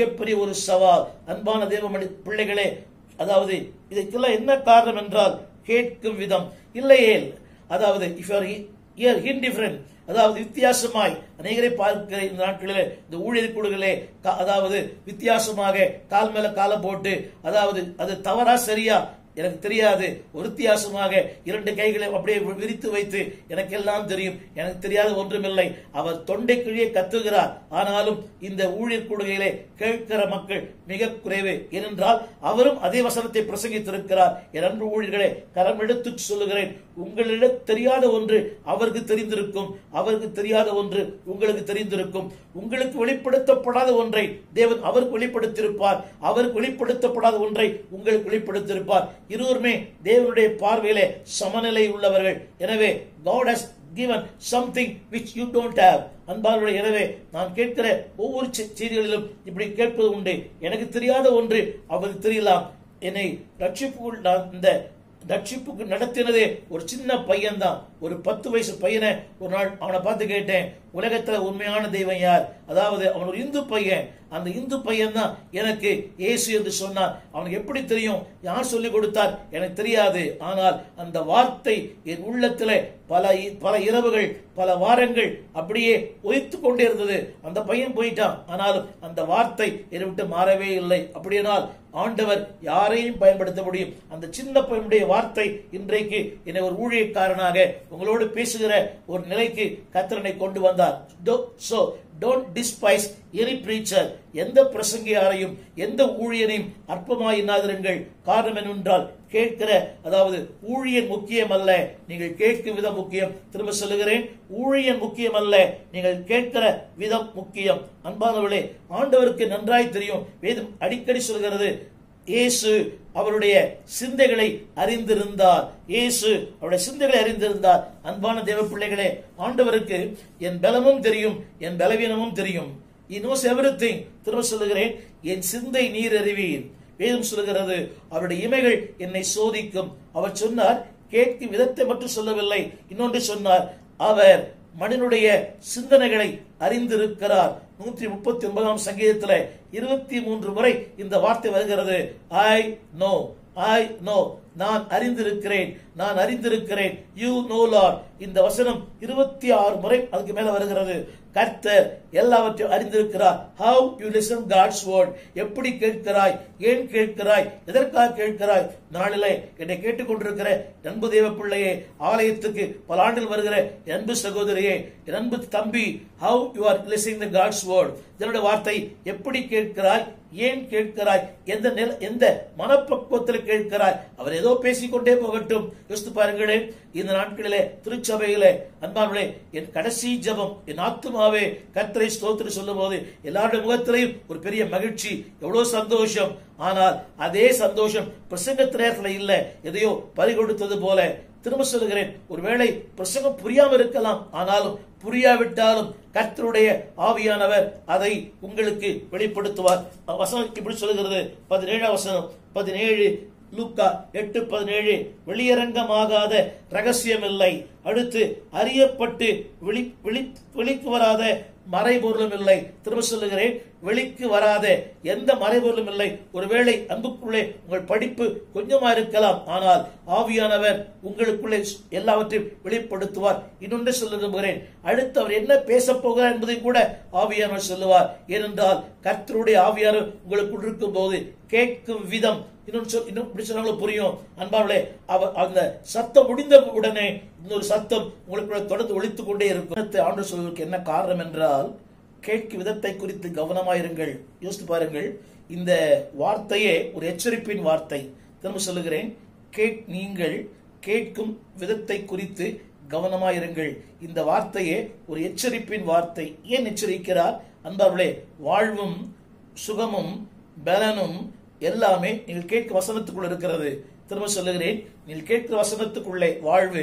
ஒரு சவால் அன்பான தேவமணி பிள்ளைகளே அதாவது இதற்கெல்லாம் என்ன காரணம் என்றால் கேட்கும் விதம் இல்லையே அதாவது இஃப் யூ இயர் இன்டிஃபரண்ட் அதாவது வித்தியாசமாய் அநேகரை பார்க்கிற இந்த நாட்களிலே இந்த ஊழியர் குழுகளே கா- அதாவது வித்தியாசமாக கால் மேல காலம் போட்டு அதாவது அது தவறா சரியா எனக்கு தெரியாது ஒரு வித்தியாசமாக இரண்டு கைகளை அப்படியே விரித்து வைத்து எனக்கு எல்லாம் தெரியும் எனக்கு தெரியாத ஒன்றுமில்லை அவர் தொண்டை கிழியே கத்துகிறார் ஆனாலும் இந்த ஊழியர் கூடுகையிலே கேட்கிற மக்கள் மிக குறைவு ஏனென்றால் அவரும் அதே வசனத்தை பிரசங்கித்திருக்கிறார் என் அன்பு ஊழியர்களே கரம் எடுத்து சொல்லுகிறேன் உங்களிடம் தெரியாத ஒன்று அவருக்கு தெரிந்திருக்கும் அவருக்கு தெரியாத ஒன்று உங்களுக்கு தெரிந்திருக்கும் உங்களுக்கு வெளிப்படுத்தப்படாத ஒன்றை தேவன் அவருக்கு வெளிப்படுத்தியிருப்பார் அவருக்கு வெளிப்படுத்தப்படாத ஒன்றை உங்களுக்கு வெளிப்படுத்தியிருப்பார் இருவருமே தேவனுடைய பார்வையிலே சமநிலை உள்ளவர்கள் எனவே God has given something which you don't have அன்பாளர்களே எனவே நான் கேட்கிற ஒவ்வொரு செ- செய்திகளிலும் இப்படி கேட்பது உண்டு எனக்கு தெரியாத ஒன்று அவருக்கு தெரியலாம் என்னை ரட்சிப்புக்குள் நான் இந்த ரட்சிப்புக்கு நடத்தினதே ஒரு சின்ன பையன் தான் ஒரு பத்து வயசு பையனை ஒரு நாள் அவனை பார்த்து கேட்டேன் உலகத்துல உண்மையான தெய்வம் யார் அதாவது அவன் ஒரு இந்து பையன் அந்த இந்து பையன் தான் எனக்கு இயேசு என்று சொன்னான் அவனுக்கு எப்படி தெரியும் யார் சொல்லிக் கொடுத்தார் எனக்கு தெரியாது ஆனால் அந்த வார்த்தை என் உள்ளத்திலே பல இ- பல இரவுகள் பல வாரங்கள் அப்படியே ஒய்த்து கொண்டே இருந்தது அந்த பையன் போயிட்டான் ஆனாலும் அந்த வார்த்தை என்னை விட்டு மாறவே இல்லை அப்படியானால் ஆண்டவர் யாரையும் பயன்படுத்த முடியும் அந்த சின்ன பையனுடைய வார்த்தை இன்றைக்கு என்னை ஒரு ஊழியக்காரனாக உங்களோடு பேசுகிற ஒரு நிலைக்கு கத்திரனை கொண்டு வந்தார் so don't despise any preacher எந்த பிரசங்கியாரையும் எந்த ஊழியனையும் அற்பமாய் எண்ணாதிருங்கள் காரணம் என்னவென்றால் கேட்கிற அதாவது ஊழியன் முக்கியம் அல்ல நீங்கள் கேட்கும் விதம் முக்கியம் திரும்ப சொல்லுகிறேன் ஊழியன் முக்கியம் அல்ல நீங்கள் கேட்கிற விதம் முக்கியம் அன்பானவர்களே ஆண்டவருக்கு நன்றாய் தெரியும் வேதம் அடிக்கடி சொல்கிறது இயேசு அவருடைய சிந்தைகளை அறிந்திருந்தார் இயேசு அவருடைய சிந்தைகளை அறிந்திருந்தார் அன்பான தேவ பிள்ளைகளே ஆண்டவருக்கு என் பலமும் தெரியும் என் பலவீனமும் தெரியும் He knows everything திரும்ப சொல்லுகிறேன் என் சிந்தை நீர் அறிவீர் வேதம் சொல்லுகிறது அவருடைய இமைகள் என்னை சோதிக்கும் அவர் சொன்னார் கேட்கும் விதத்தை மட்டும் சொல்லவில்லை இன்னொன்று சொன்னார் அவர் மனிதனுடைய சிந்தனைகளை அறிந்திருக்கிறார் நூற்றி முப்பத்தி ஒன்பதாம் சங்கீதத்தில் இருபத்தி மூன்று முறை இந்த வார்த்தை வருகிறது ஐ நோ ஐ நோ நான் அறிந்திருக்கிறேன் நான் அறிந்திருக்கிறேன் யூ நோ லார்ட் இந்த வசனம் இருபத்தி ஆறு முறை அதுக்கு மேல வருகிறது கர்த்தர் எல்லாவற்றையும் அறிந்திருக்கிறார் how you listen God's word எப்படி கேட்கிறாய் ஏன் கேட்கிறாய் எதற்காக கேட்கிறாய் நாளிலே என்னை கேட்டுக்கொண்டிருக்கிற என் அன்பு தேவ பிள்ளையே ஆலயத்துக்கு பல ஆண்டில் வருகிற என் அன்பு சகோதரியே என் அன்பு தம்பி how you are listening the God's word இதனுடைய வார்த்தை எப்படி கேட்கிறாய் ஏன் கேட்கிறாய் எந்த நில எந்த மனப்பக்குவத்தில் கேட்கிறாய் அவர் ஏதோ பேசிக்கொண்டே போகட்டும் யோசித்து பாருங்களேன் இந்த நாட்களிலே திருச்சபையிலே அன்பானவர்களே என் கடைசி ஜெபம் என் ஆத்துமாவே கர்த்தரை ஸ்தோத்திர சொல்லும் போது எல்லாருடைய முகத்திலையும் ஒரு பெரிய மகிழ்ச்சி எவ்வளவு சந்தோஷம் ஆனால் அதே சந்தோஷம் பிரசங்க நேரத்துல இல்ல எதையோ பறிகொடுத்தது போல திரும்ப சொல்லுகிறேன் ஒருவேளை பிரசங்கம் புரியாம இருக்கலாம் ஆனாலும் புரியாவிட்டாலும் கர்த்தருடைய ஆவியானவர் அதை உங்களுக்கு வெளிப்படுத்துவார் வசனம் இப்படி சொல்லுகிறது பதினேழாம் வசனம் பதினேழு லூக்கா எட்டு பதினேழு வெளியரங்கமாகாத ரகசியம் இல்லை அடுத்து அறியப்பட்டு வெளி வெளி வெளிக்கு வராத மறைபொருளும் இல்லை திரும்ப சொல்லுகிறேன் வெளிக்கு வராத எந்த மறைபொருளும் இல்லை ஒருவேளை அன்புக்குள்ளே உங்கள் படிப்பு கொஞ்சமா இருக்கலாம் ஆனால் ஆவியானவர் உங்களுக்குள்ளே எல்லாவற்றையும் வெளிப்படுத்துவார் இன்னொன்று சொல்ல விரும்புகிறேன் அடுத்து அவர் என்ன பேச போகிறார் என்பதையும் கூட ஆவியானவர் சொல்லுவார் ஏனென்றால் கர்த்தருடைய ஆவியானவர் உங்களுக்குள் இருக்கும் போது கேட்கும் விதம் இன்னொன்று சொல் இன்னும் இப்படி சொன்னாலும் புரியும் அன்பார்களே அவர் அந்த சத்தம் முடிந்த உடனே இன்னொரு சத்தம் உங்களுக்குள்ள தொடர்ந்து ஒழித்துக் கொண்டே இருக்கும் ஆண்டு சொல்வதற்கு என்ன காரணம் என்றால் கேட்கும் விதத்தை குறித்து கவனமாயிருங்கள் யோசித்து பாருங்கள் இந்த வார்த்தையே ஒரு எச்சரிப்பின் வார்த்தை திரும்ப சொல்லுகிறேன் கேட் நீங்கள் கேட்கும் விதத்தை குறித்து கவனமாயிருங்கள் இந்த வார்த்தையே ஒரு எச்சரிப்பின் வார்த்தை ஏன் எச்சரிக்கிறார் அன்பார்களே வாழ்வும் சுகமும் பலனும் எல்லாமே நீங்கள் கேட்கும் வசனத்துக்குள்ள இருக்கிறது திரும்ப சொல்லுகிறேன் நீங்கள் கேட்கிற வசனத்துக்குள்ளே வாழ்வு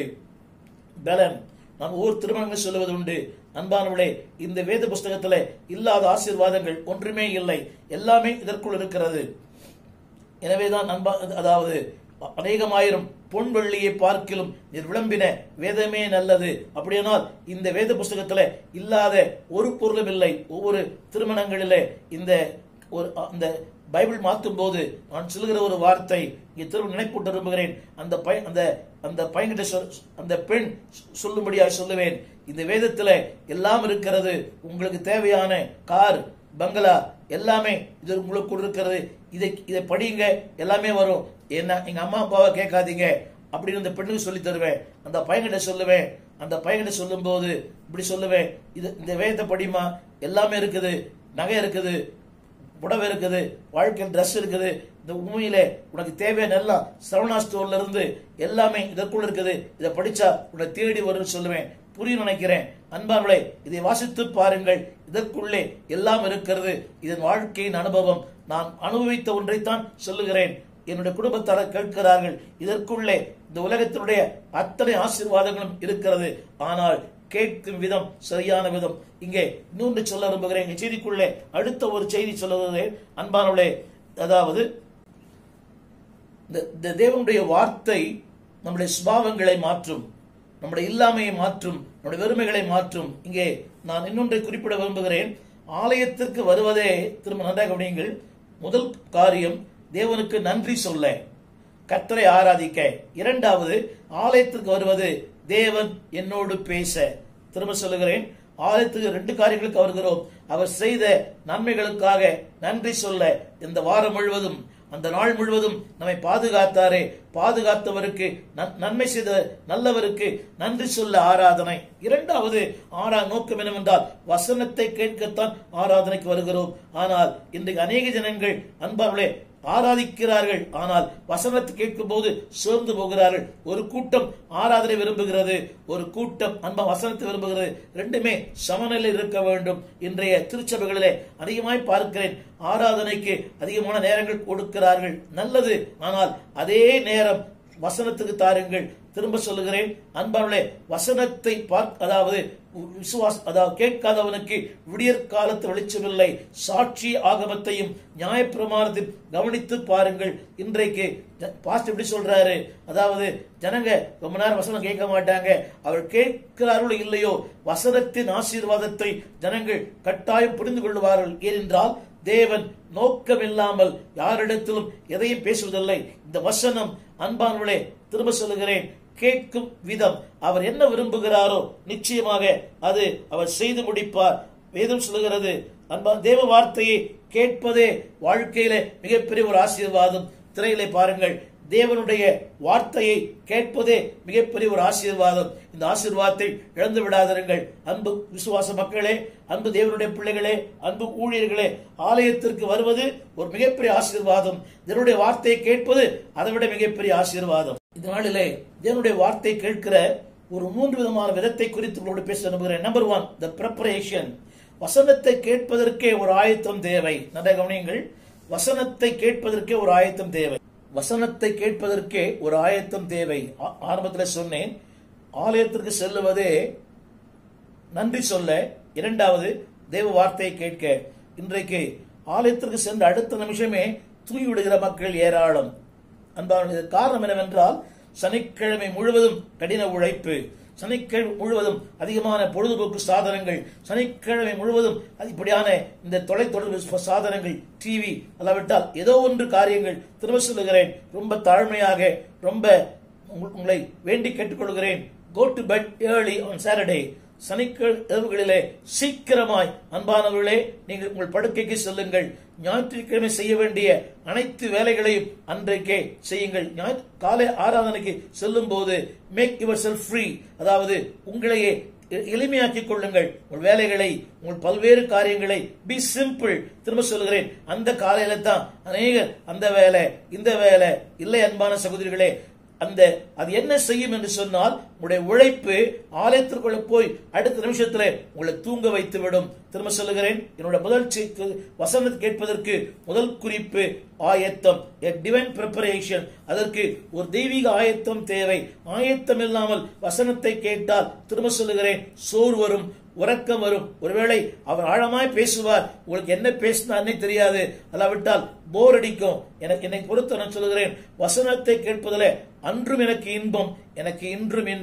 பலன் நான் ஒவ்வொரு திருமணங்கள் சொல்லுவது உண்டு அன்பானவளே இந்த வேத புஸ்தகத்துல இல்லாத ஆசீர்வாதங்கள் ஒன்றுமே இல்லை எல்லாமே இதற்குள் இருக்கிறது எனவேதான் அன்பா அதாவது அநேகமாயிரம் பொன் வெள்ளியை பார்க்கிலும் நீர் விளம்பின வேதமே நல்லது அப்படியானால் இந்த வேத புஸ்தகத்துல இல்லாத ஒரு பொருளும் இல்லை ஒவ்வொரு திருமணங்களிலே இந்த ஒரு அந்த பைபிள் மாற்றும் போது நான் சொல்லுகிற ஒரு வார்த்தை இங்கே திரும்ப நினைப்பூட்ட விரும்புகிறேன் அந்த பை அந்த அந்த பையன்கிட்ட சொல் அந்த பெண் சொல்லும்படியாக சொல்லுவேன் இந்த வேதத்துல எல்லாம் இருக்கிறது உங்களுக்கு தேவையான கார் பங்களா எல்லாமே இது உங்களுக்கு இருக்கிறது இதை இதை படிங்க எல்லாமே வரும் என்ன எங்க அம்மா அப்பாவை கேட்காதீங்க அப்படின்னு அந்த பெண்ணுக்கு சொல்லி தருவேன் அந்த பையன்கிட்ட சொல்லுவேன் அந்த பையன்கிட்ட சொல்லும் போது இப்படி சொல்லுவேன் இது இந்த வேதத்தை படிமா எல்லாமே இருக்குது நகை இருக்குது புடவை இருக்குது வாழ்க்கையில் ட்ரெஸ் இருக்குது இந்த உண்மையிலே உனக்கு தேவையான எல்லாம் சரவணா ஸ்டோர்ல இருந்து எல்லாமே இதற்குள்ள இருக்குது இதை படிச்சா உன்னை தேடி வரும்னு சொல்லுவேன் புரியும் நினைக்கிறேன் அன்பார்களே இதை வாசித்து பாருங்கள் இதற்குள்ளே எல்லாம் இருக்கிறது இதன் வாழ்க்கையின் அனுபவம் நான் அனுபவித்த ஒன்றைத்தான் சொல்லுகிறேன் என்னுடைய குடும்பத்தார் கேட்கிறார்கள் இதற்குள்ளே இந்த உலகத்தினுடைய அத்தனை ஆசீர்வாதங்களும் இருக்கிறது ஆனால் கேட்கும் விதம் சரியான விதம் இங்கே இன்னொன்று சொல்ல விரும்புகிறேன் இந்த செய்திக்குள்ளே அடுத்த ஒரு செய்தி சொல்லுவது அன்பானவளே அதாவது இந்த- இந்த தேவனுடைய வார்த்தை நம்முடைய சுபாவங்களை மாற்றும் நம்முடைய இல்லாமையை மாற்றும் நம்முடைய வெறுமைகளை மாற்றும் இங்கே நான் இன்னொன்றை குறிப்பிட விரும்புகிறேன் ஆலயத்திற்கு வருவதே திரும்ப நன்றாக கவனியுங்கள் முதல் காரியம் தேவனுக்கு நன்றி சொல்ல கர்த்தரை ஆராதிக்க இரண்டாவது ஆலயத்திற்கு வருவது தேவன் என்னோடு பேச திரும்ப சொல்லுகிறேன் ஆலயத்துக்கு ரெண்டு காரியங்களுக்கு வருகிறோம் அவர் செய்த நன்மைகளுக்காக நன்றி சொல்ல இந்த வாரம் முழுவதும் அந்த நாள் முழுவதும் நம்மை பாதுகாத்தாரே பாதுகாத்தவருக்கு நன்- நன்மை செய்த நல்லவருக்கு நன்றி சொல்ல ஆராதனை இரண்டாவது ஆறா நோக்கம் என்னவென்றால் வசனத்தை கேட்கத்தான் ஆராதனைக்கு வருகிறோம் ஆனால் இன்றைக்கு அநேக ஜனங்கள் அன்பார்களே ஆராதிக்கிறார்கள் ஆனால் வசனத்தை கேட்கும் போது சோர்ந்து போகிறார்கள் ஒரு கூட்டம் ஆராதனை விரும்புகிறது ஒரு கூட்டம் அன்பா வசனத்தை விரும்புகிறது ரெண்டுமே சமநிலை இருக்க வேண்டும் இன்றைய திருச்சபைகளிலே அதிகமாய் பார்க்கிறேன் ஆராதனைக்கு அதிகமான நேரங்கள் கொடுக்கிறார்கள் நல்லது ஆனால் அதே நேரம் வசனத்துக்கு தாருங்கள் திரும்ப சொல்லுகிறேன் அன்பானே வசனத்தை பார்க்க அதாவது விசுவாஸ் அதாவது கேட்காதவனுக்கு விடியற் காலத்து வெளிச்சமில்லை சாட்சி ஆகமத்தையும் நியாயப்பிரமாணத்தையும் கவனித்து பாருங்கள் இன்றைக்கு பாஸ்ட் எப்படி சொல்றாரு அதாவது ஜனங்க ரொம்ப நேரம் வசனம் கேட்க மாட்டாங்க அவர் கேட்கிறார்களோ இல்லையோ வசனத்தின் ஆசீர்வாதத்தை ஜனங்கள் கட்டாயம் புரிந்து கொள்வார்கள் ஏனென்றால் தேவன் நோக்கமில்லாமல் யாரிடத்திலும் எதையும் பேசுவதில்லை இந்த வசனம் அன்பானவர்களே திரும்ப சொல்லுகிறேன் கேட்கும் விதம் அவர் என்ன விரும்புகிறாரோ நிச்சயமாக அது அவர் செய்து முடிப்பார் வேதம் சொல்லுகிறது அன்பா தேவ வார்த்தையை கேட்பதே வாழ்க்கையிலே மிகப்பெரிய ஒரு ஆசீர்வாதம் திரையிலே பாருங்கள் தேவனுடைய வார்த்தையை கேட்பதே மிகப்பெரிய ஒரு ஆசீர்வாதம் இந்த ஆசீர்வாதத்தை இழந்து விடாதிருங்கள் அன்பு விசுவாச மக்களே அன்பு தேவனுடைய பிள்ளைகளே அன்பு ஊழியர்களே ஆலயத்திற்கு வருவது ஒரு மிகப்பெரிய ஆசீர்வாதம் தேவனுடைய வார்த்தையை கேட்பது அதை விட மிகப்பெரிய ஆசீர்வாதம் இந்த நாளிலே தேவனுடைய வார்த்தை கேட்கிற ஒரு மூன்று விதமான விதத்தை குறித்து உங்களோடு பேச விரும்புகிறேன் நம்பர் ஒன் த preparation வசனத்தை கேட்பதற்கே ஒரு ஆயத்தம் தேவை நல்ல கவனியுங்கள் வசனத்தை கேட்பதற்கே ஒரு ஆயத்தம் தேவை வசனத்தை கேட்பதற்கே ஒரு ஆயத்தம் தேவை ஆ- ஆரம்பத்தில் சொன்னேன் ஆலயத்திற்கு செல்லுவதே நன்றி சொல்ல இரண்டாவது தேவ வார்த்தையை கேட்க இன்றைக்கு ஆலயத்திற்கு சென்ற அடுத்த நிமிஷமே தூங்கி விடுகிற மக்கள் ஏராளம் அன்பான இதற்கு காரணம் என்னவென்றால் சனிக்கிழமை முழுவதும் கடின உழைப்பு சனிக்கிழமை முழுவதும் அதிகமான பொழுதுபோக்கு சாதனங்கள் சனிக்கிழமை முழுவதும் அதிகப்படியான இந்த தொலைத்தொடர்பு சாதனங்கள் டிவி அல்லாவிட்டால் ஏதோ ஒன்று காரியங்கள் திரும்ப சொல்லுகிறேன் ரொம்ப தாழ்மையாக ரொம்ப உங்கள்- உங்களை வேண்டி கேட்டுக்கொள்கிறேன் go to bed early on Saturday சனிக்கிழமைகளிலே சீக்கிரமாய் அன்பானவர்களே நீங்கள் உங்கள் படுக்கைக்கு செல்லுங்கள் ஞாயிற்றுக்கிழமை செய்ய வேண்டிய அனைத்து வேலைகளையும் அன்றைக்கே செய்யுங்கள் ஞாயிற்று காலை ஆராதனைக்கு செல்லும் போது மேக் யுவர் செல்ஃப் ஃப்ரீ அதாவது உங்களையே எ- எளிமையாக்கிக் கொள்ளுங்கள் உங்கள் வேலைகளை உங்கள் பல்வேறு காரியங்களை பி சிம்பிள் திரும்ப சொல்லுகிறேன் அந்த காலையில தான் அநேகர் அந்த வேலை இந்த வேலை இல்லை அன்பான சகோதரிகளே அந்த அது என்ன செய்யும் என்று சொன்னால் உங்களுடைய உழைப்பு ஆலயத்திற்குள்ள போய் அடுத்த நிமிஷத்துல உங்களை தூங்க வைத்து விடும் திரும்ப சொல்லுகிறேன் என்னோட முதல் செய்தி வசனத்தை கேட்பதற்கு முதல் குறிப்பு ஆயத்தம் டிவைன் preparation அதற்கு ஒரு தெய்வீக ஆயத்தம் தேவை ஆயத்தம் இல்லாமல் வசனத்தை கேட்டால் திரும்ப சொல்லுகிறேன் சோர் வரும் உறக்கம் வரும் ஒருவேளை அவர் ஆழமாய் பேசுவார் உங்களுக்கு என்ன பேசினார்னே தெரியாது அல்லாவிட்டால் போர் அடிக்கும் எனக்கு என்னை பொறுத்த நான் சொல்லுகிறேன் வசனத்தை கேட்பதில் அன்றும் எனக்கு இன்பம் எனக்கு இன்றும் இன்பம்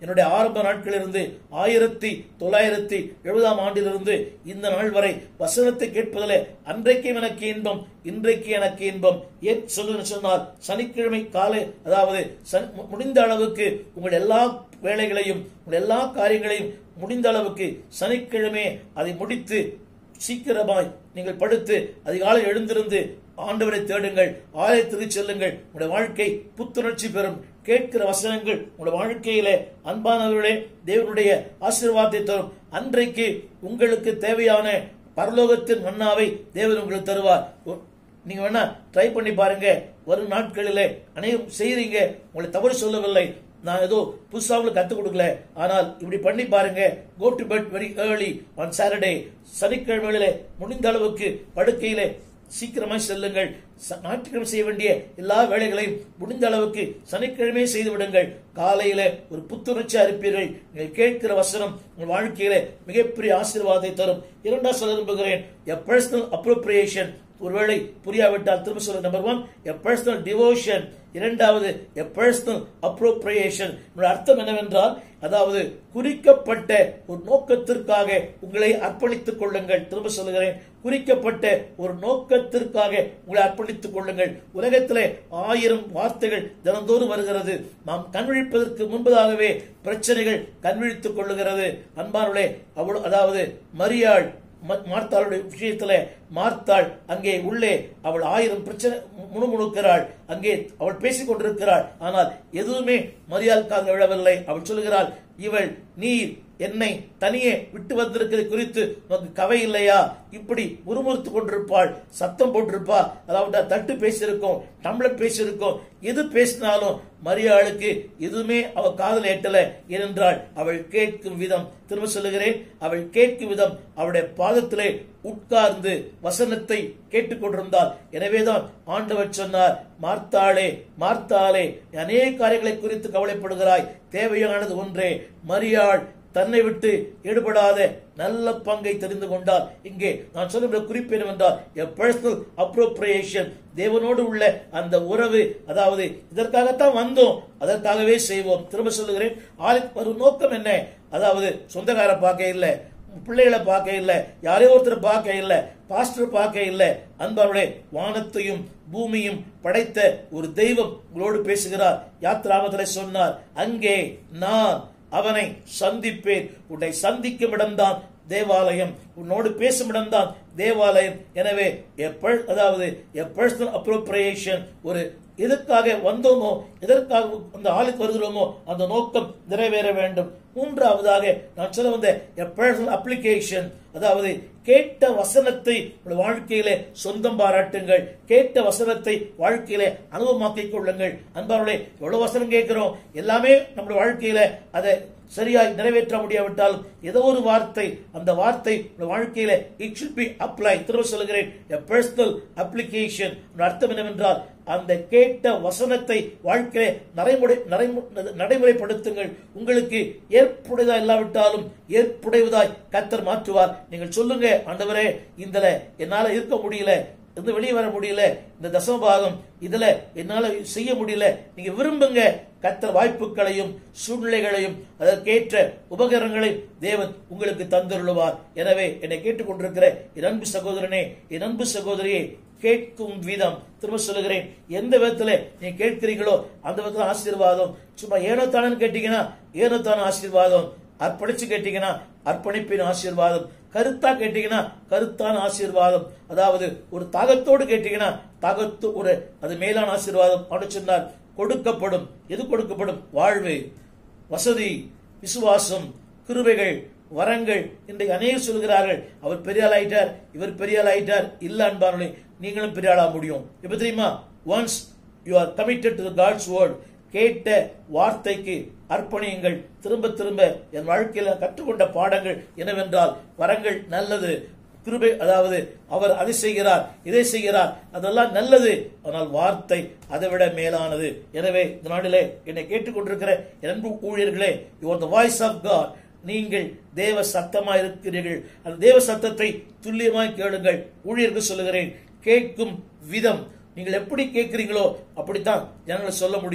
என்னுடைய ஆரம்ப நாட்களிலிருந்து ஆயிரத்தி தொள்ளாயிரத்தி எழுபதாம் ஆண்டிலிருந்து இந்த நாள் வரை வசனத்தை கேட்பதிலே அன்றைக்கும் எனக்கு இன்பம் இன்றைக்கு எனக்கு இன்பம் ஏன் சொல்லுன்னு சொன்னால் சனிக்கிழமை காலை அதாவது சனி- மு- முடிந்த அளவுக்கு உங்கள் எல்லா வேலைகளையும் உங்கள் எல்லா காரியங்களையும் முடிந்த அளவுக்கு சனிக்கிழமை அதை முடித்து சீக்கிரமாய் நீங்கள் படுத்து அதிகாலை எழுந்திருந்து ஆண்டவரை தேடுங்கள் ஆலயத்திற்கு செல்லுங்கள் உங்களுடைய வாழ்க்கை புத்துணர்ச்சி பெறும் கேட்கிற வசனங்கள் உங்களுடைய வாழ்க்கையிலே அன்பானவர்களே தேவனுடைய ஆசீர்வாதத்தை தரும் அன்றைக்கு உங்களுக்கு தேவையான பரலோகத்தின் மன்னாவை தேவன் உங்களுக்கு தருவார் ஒ- நீங்க வேணா ட்ரை பண்ணி பாருங்க வரும் நாட்களிலே அனைவரும் செய்றீங்க உங்களை தவறு சொல்லவில்லை நான் ஏதோ புதுசா உங்களுக்கு கத்துக் கொடுக்கல ஆனால் இப்படி பண்ணி பாருங்க go to bed very early on Saturday சனிக்கிழமைகளிலே முடிந்த அளவுக்கு படுக்கையிலே சீக்கிரமாய் செல்லுங்கள் ச- ஞாயிற்றுக்கிழமை செய்ய வேண்டிய எல்லா வேலைகளையும் முடிந்த அளவுக்கு சனிக்கிழமை செய்து விடுங்கள் காலையில ஒரு புத்துணர்ச்சி அறுப்பீர்கள் நீங்கள் கேட்கிற வசனம் உங்கள் வாழ்க்கையில மிகப்பெரிய ஆசீர்வாதத்தை தரும் இரண்டாம் சொல்ல விரும்புகிறேன் எ பர்சனல் அப்ரோப்ரியேஷன் ஒருவேளை புரியாவிட்டால் திரும்ப சொல்ல number one a personal devotion இரண்டாவது எ பர்சனல் அப்ரோப்ரியேஷன் அர்த்தம் என்னவென்றால் அதாவது குறிக்கப்பட்ட ஒரு நோக்கத்திற்காக உங்களை அர்ப்பணித்துக் கொள்ளுங்கள் திரும்ப சொல்லுகிறேன் குறிக்கப்பட்ட ஒரு நோக்கத்திற்காக உங்களை அர்ப்பணித்துக் கொள்ளுங்கள் உலகத்திலே ஆயிரம் வார்த்தைகள் தினந்தோறும் வருகிறது நாம் கண்விழிப்பதற்கு முன்பதாகவே பிரச்சனைகள் கண்விழித்துக் கொள்ளுகிறது அன்பானுடைய அவ்வளவு அதாவது மரியாள் ம- மார்த்தாளுடைய விஷயத்துல மார்த்தாள் அங்கே உள்ளே அவள் ஆயிரம் பிரச்சனை மு- முணுமுணுக்கிறாள் அங்கே அவள் பேசிக் கொண்டிருக்கிறாள் ஆனால் எதுவுமே மரியாளுக்காக விழவில்லை அவள் சொல்லுகிறாள் இவள் நீர் என்னை தனியே விட்டு வந்திருக்கிறது குறித்து உனக்கு கவை இல்லையா இப்படி முறுமுறுத்து கொண்டிருப்பாள் சத்தம் போட்டிருப்பா அதாவது தட்டு பேசியிருக்கோம் டம்ளர் பேசியிருக்கோம் எது பேசினாலும் மரியாளுக்கு எதுவுமே அவ காதல் ஏட்டல ஏனென்றால் அவள் கேட்கும் விதம் திரும்ப சொல்லுகிறேன் அவள் கேட்கும் விதம் அவளுடைய பாதத்திலே உட்கார்ந்து வசனத்தை கேட்டுக்கொண்டிருந்தாள் எனவேதான் ஆண்டவர் சொன்னார் மார்த்தாளே மார்த்தாளே நீ அநேக காரியங்களை குறித்து கவலைப்படுகிறாய் தேவையானது ஒன்றே மரியாள் தன்னை விட்டு ஈடுபடாத நல்ல பங்கை தெரிந்து கொண்டால் இங்கே நான் சொல்லுகிற குறிப்பு என்னவென்றால் எ பர்சனல் அப்ரோப்ரியேஷன் தேவனோடு உள்ள அந்த உறவு அதாவது இதற்காகத்தான் வந்தோம் அதற்காகவே செய்வோம் திரும்ப சொல்லுகிறேன் ஆளுக்கு ஒரு நோக்கம் என்ன அதாவது சொந்தக்கார பார்க்க இல்லை பிள்ளைகளை பார்க்க இல்லை யாரையோ ஒருத்தர் பார்க்க இல்லை பாஸ்டர் பார்க்க இல்லை அன்பவர்களே வானத்தையும் பூமியும் படைத்த ஒரு தெய்வம் உங்களோடு பேசுகிறார் யாத்ராமத்திலே சொன்னார் அங்கே நான் அவனை சந்திப்பேன் உன்னை சந்திக்கும் இடம்தான் தேவாலயம் உன்னோடு பேசும் இடம்தான் தேவாலயம் எனவே a per- அதாவது a personal appropriation ஒரு எதற்காக வந்தோமோ எதற்காக அந்த ஆளுக்கு வருகிறோமோ அந்த நோக்கம் நிறைவேற வேண்டும் மூன்றாவதாக நான் சொல்ல வந்த a personal application அதாவது கேட்ட வசனத்தை உங்கள் வாழ்க்கையிலே சொந்தம் பாராட்டுங்கள் கேட்ட வசனத்தை வாழ்க்கையிலே அனுபவமாக்கிக் கொள்ளுங்கள் அன்பார்களே எவ்வளவு வசனம் கேட்கிறோம் எல்லாமே நம்முடைய வாழ்க்கையில அதை சரியாய் நிறைவேற்ற முடியாவிட்டாலும் ஏதோ ஒரு வார்த்தை அந்த வார்த்தை உங்கள் வாழ்க்கையில இட் should be apply திரும்ப சொல்லுகிறேன் a personal application அதன் அர்த்தம் என்னவென்றால் அந்த கேட்ட வசனத்தை வாழ்க்கையிலே நடைமுறை நடைமு- நடைமுறைப்படுத்துங்கள் உங்களுக்கு ஏற்புடையதா இல்லாவிட்டாலும் ஏற்புடையதாய் கத்தர் மாற்றுவார் நீங்கள் சொல்லுங்க ஆண்டவரே இந்தல என்னால இருக்க முடியல இருந்து வெளியே வர முடியல இந்த தசமபாகம் இதுல என்னால செய்ய முடியல நீங்க விரும்புங்க கத்தர் வாய்ப்புகளையும் சூழ்நிலைகளையும் அதற்கேற்ற உபகரணங்களையும் தேவன் உங்களுக்கு தந்தருளுவார் எனவே என்னை கேட்டுக்கொண்டிருக்கிற என் அன்பு சகோதரனே என் அன்பு சகோதரியே கேட்கும் விதம் திரும்ப சொல்லுகிறேன் எந்த விதத்துல நீ கேட்கிறீங்களோ அந்த விதத்துல ஆசீர்வாதம் சும்மா ஏனோ தானு கேட்டீங்கன்னா ஏனோ தானே ஆசீர்வாதம் அர்ப்பணிச்சு கேட்டீங்கன்னா அர்ப்பணிப்பின் ஆசீர்வாதம் கருத்தா கேட்டீங்கன்னா கருத்தான ஆசீர்வாதம் அதாவது ஒரு தாகத்தோடு கேட்டீங்கன்னா தாகத்து ஒரு அது மேலான ஆசீர்வாதம் அப்படின்னு சொன்னார் கொடுக்கப்படும் எது கொடுக்கப்படும் வாழ்வு வசதி விசுவாசம் கிருபைகள் வரங்கள் இன்றைக்கு அநேகர் சொல்கிறார்கள் அவர் பெரிய ஆள் ஆயிட்டார் இவர் பெரிய ஆள் ஆயிட்டார் இல்ல அன்பார்களே நீங்களும் பெரிய ஆளா முடியும் இப்ப தெரியுமா once you are committed to God's word கேட்ட வார்த்தைக்கு அர்ப்பணியுங்கள் திரும்ப திரும்ப என் வாழ்க்கையில கற்றுக்கொண்ட பாடங்கள் என்னவென்றால் வரங்கள் நல்லது கிருபை அதாவது அவர் அதை செய்கிறார் இதை செய்கிறார் அதெல்லாம் நல்லது ஆனால் வார்த்தை அதை விட மேலானது எனவே இந்த நாளிலே என்னை கேட்டுக்கொண்டிருக்கிற என் அன்பு ஊழியர்களே your the voice of God நீங்கள் தேவ சத்தமா இருக்கிறீர்கள் அந்த தேவ சத்தத்தை துல்லியமாய் கேளுங்கள் ஊழியருக்கு சொல்லுகிறேன் கேட்கும் விதம் நீங்கள் எப்படி கேட்கிறீங்களோ அப்படித்தான் ஜனங்களை சொல்ல முடியும்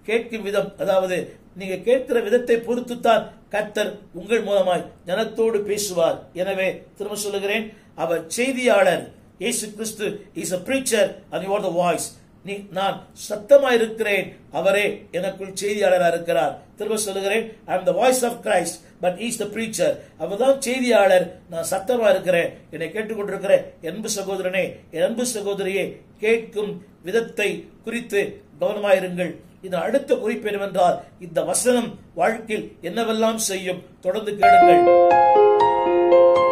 கேட்கும் விதம் அதாவது நீங்க கேட்கிற விதத்தை பொறுத்துத்தான் கர்த்தர் உங்கள் மூலமாய் ஜனத்தோடு பேசுவார் எனவே திரும்ப சொல்லுகிறேன் அவர் செய்தியாளர் இயேசு கிறிஸ்து is a preacher and you are the voice நீ நான் சத்தமா இருக்கிறேன் அவரே எனக்குள் செய்தியாளராக இருக்கிறார் திரும்ப சொல்லுகிறேன் I am the voice of Christ but is the preacher அவர்தான் செய்தியாளர் நான் சத்தமா இருக்கிறேன் என்னை கேட்டுக்கொண்டிருக்கிற அன்பு சகோதரனே என் அன்பு சகோதரியே கேட்கும் விதத்தை குறித்து கவனமாயிருங்கள் இதன் அடுத்த குறிப்பு என்னவென்றால் இந்த வசனம் வாழ்க்கையில் என்னவெல்லாம் செய்யும் தொடர்ந்து கேளுங்கள்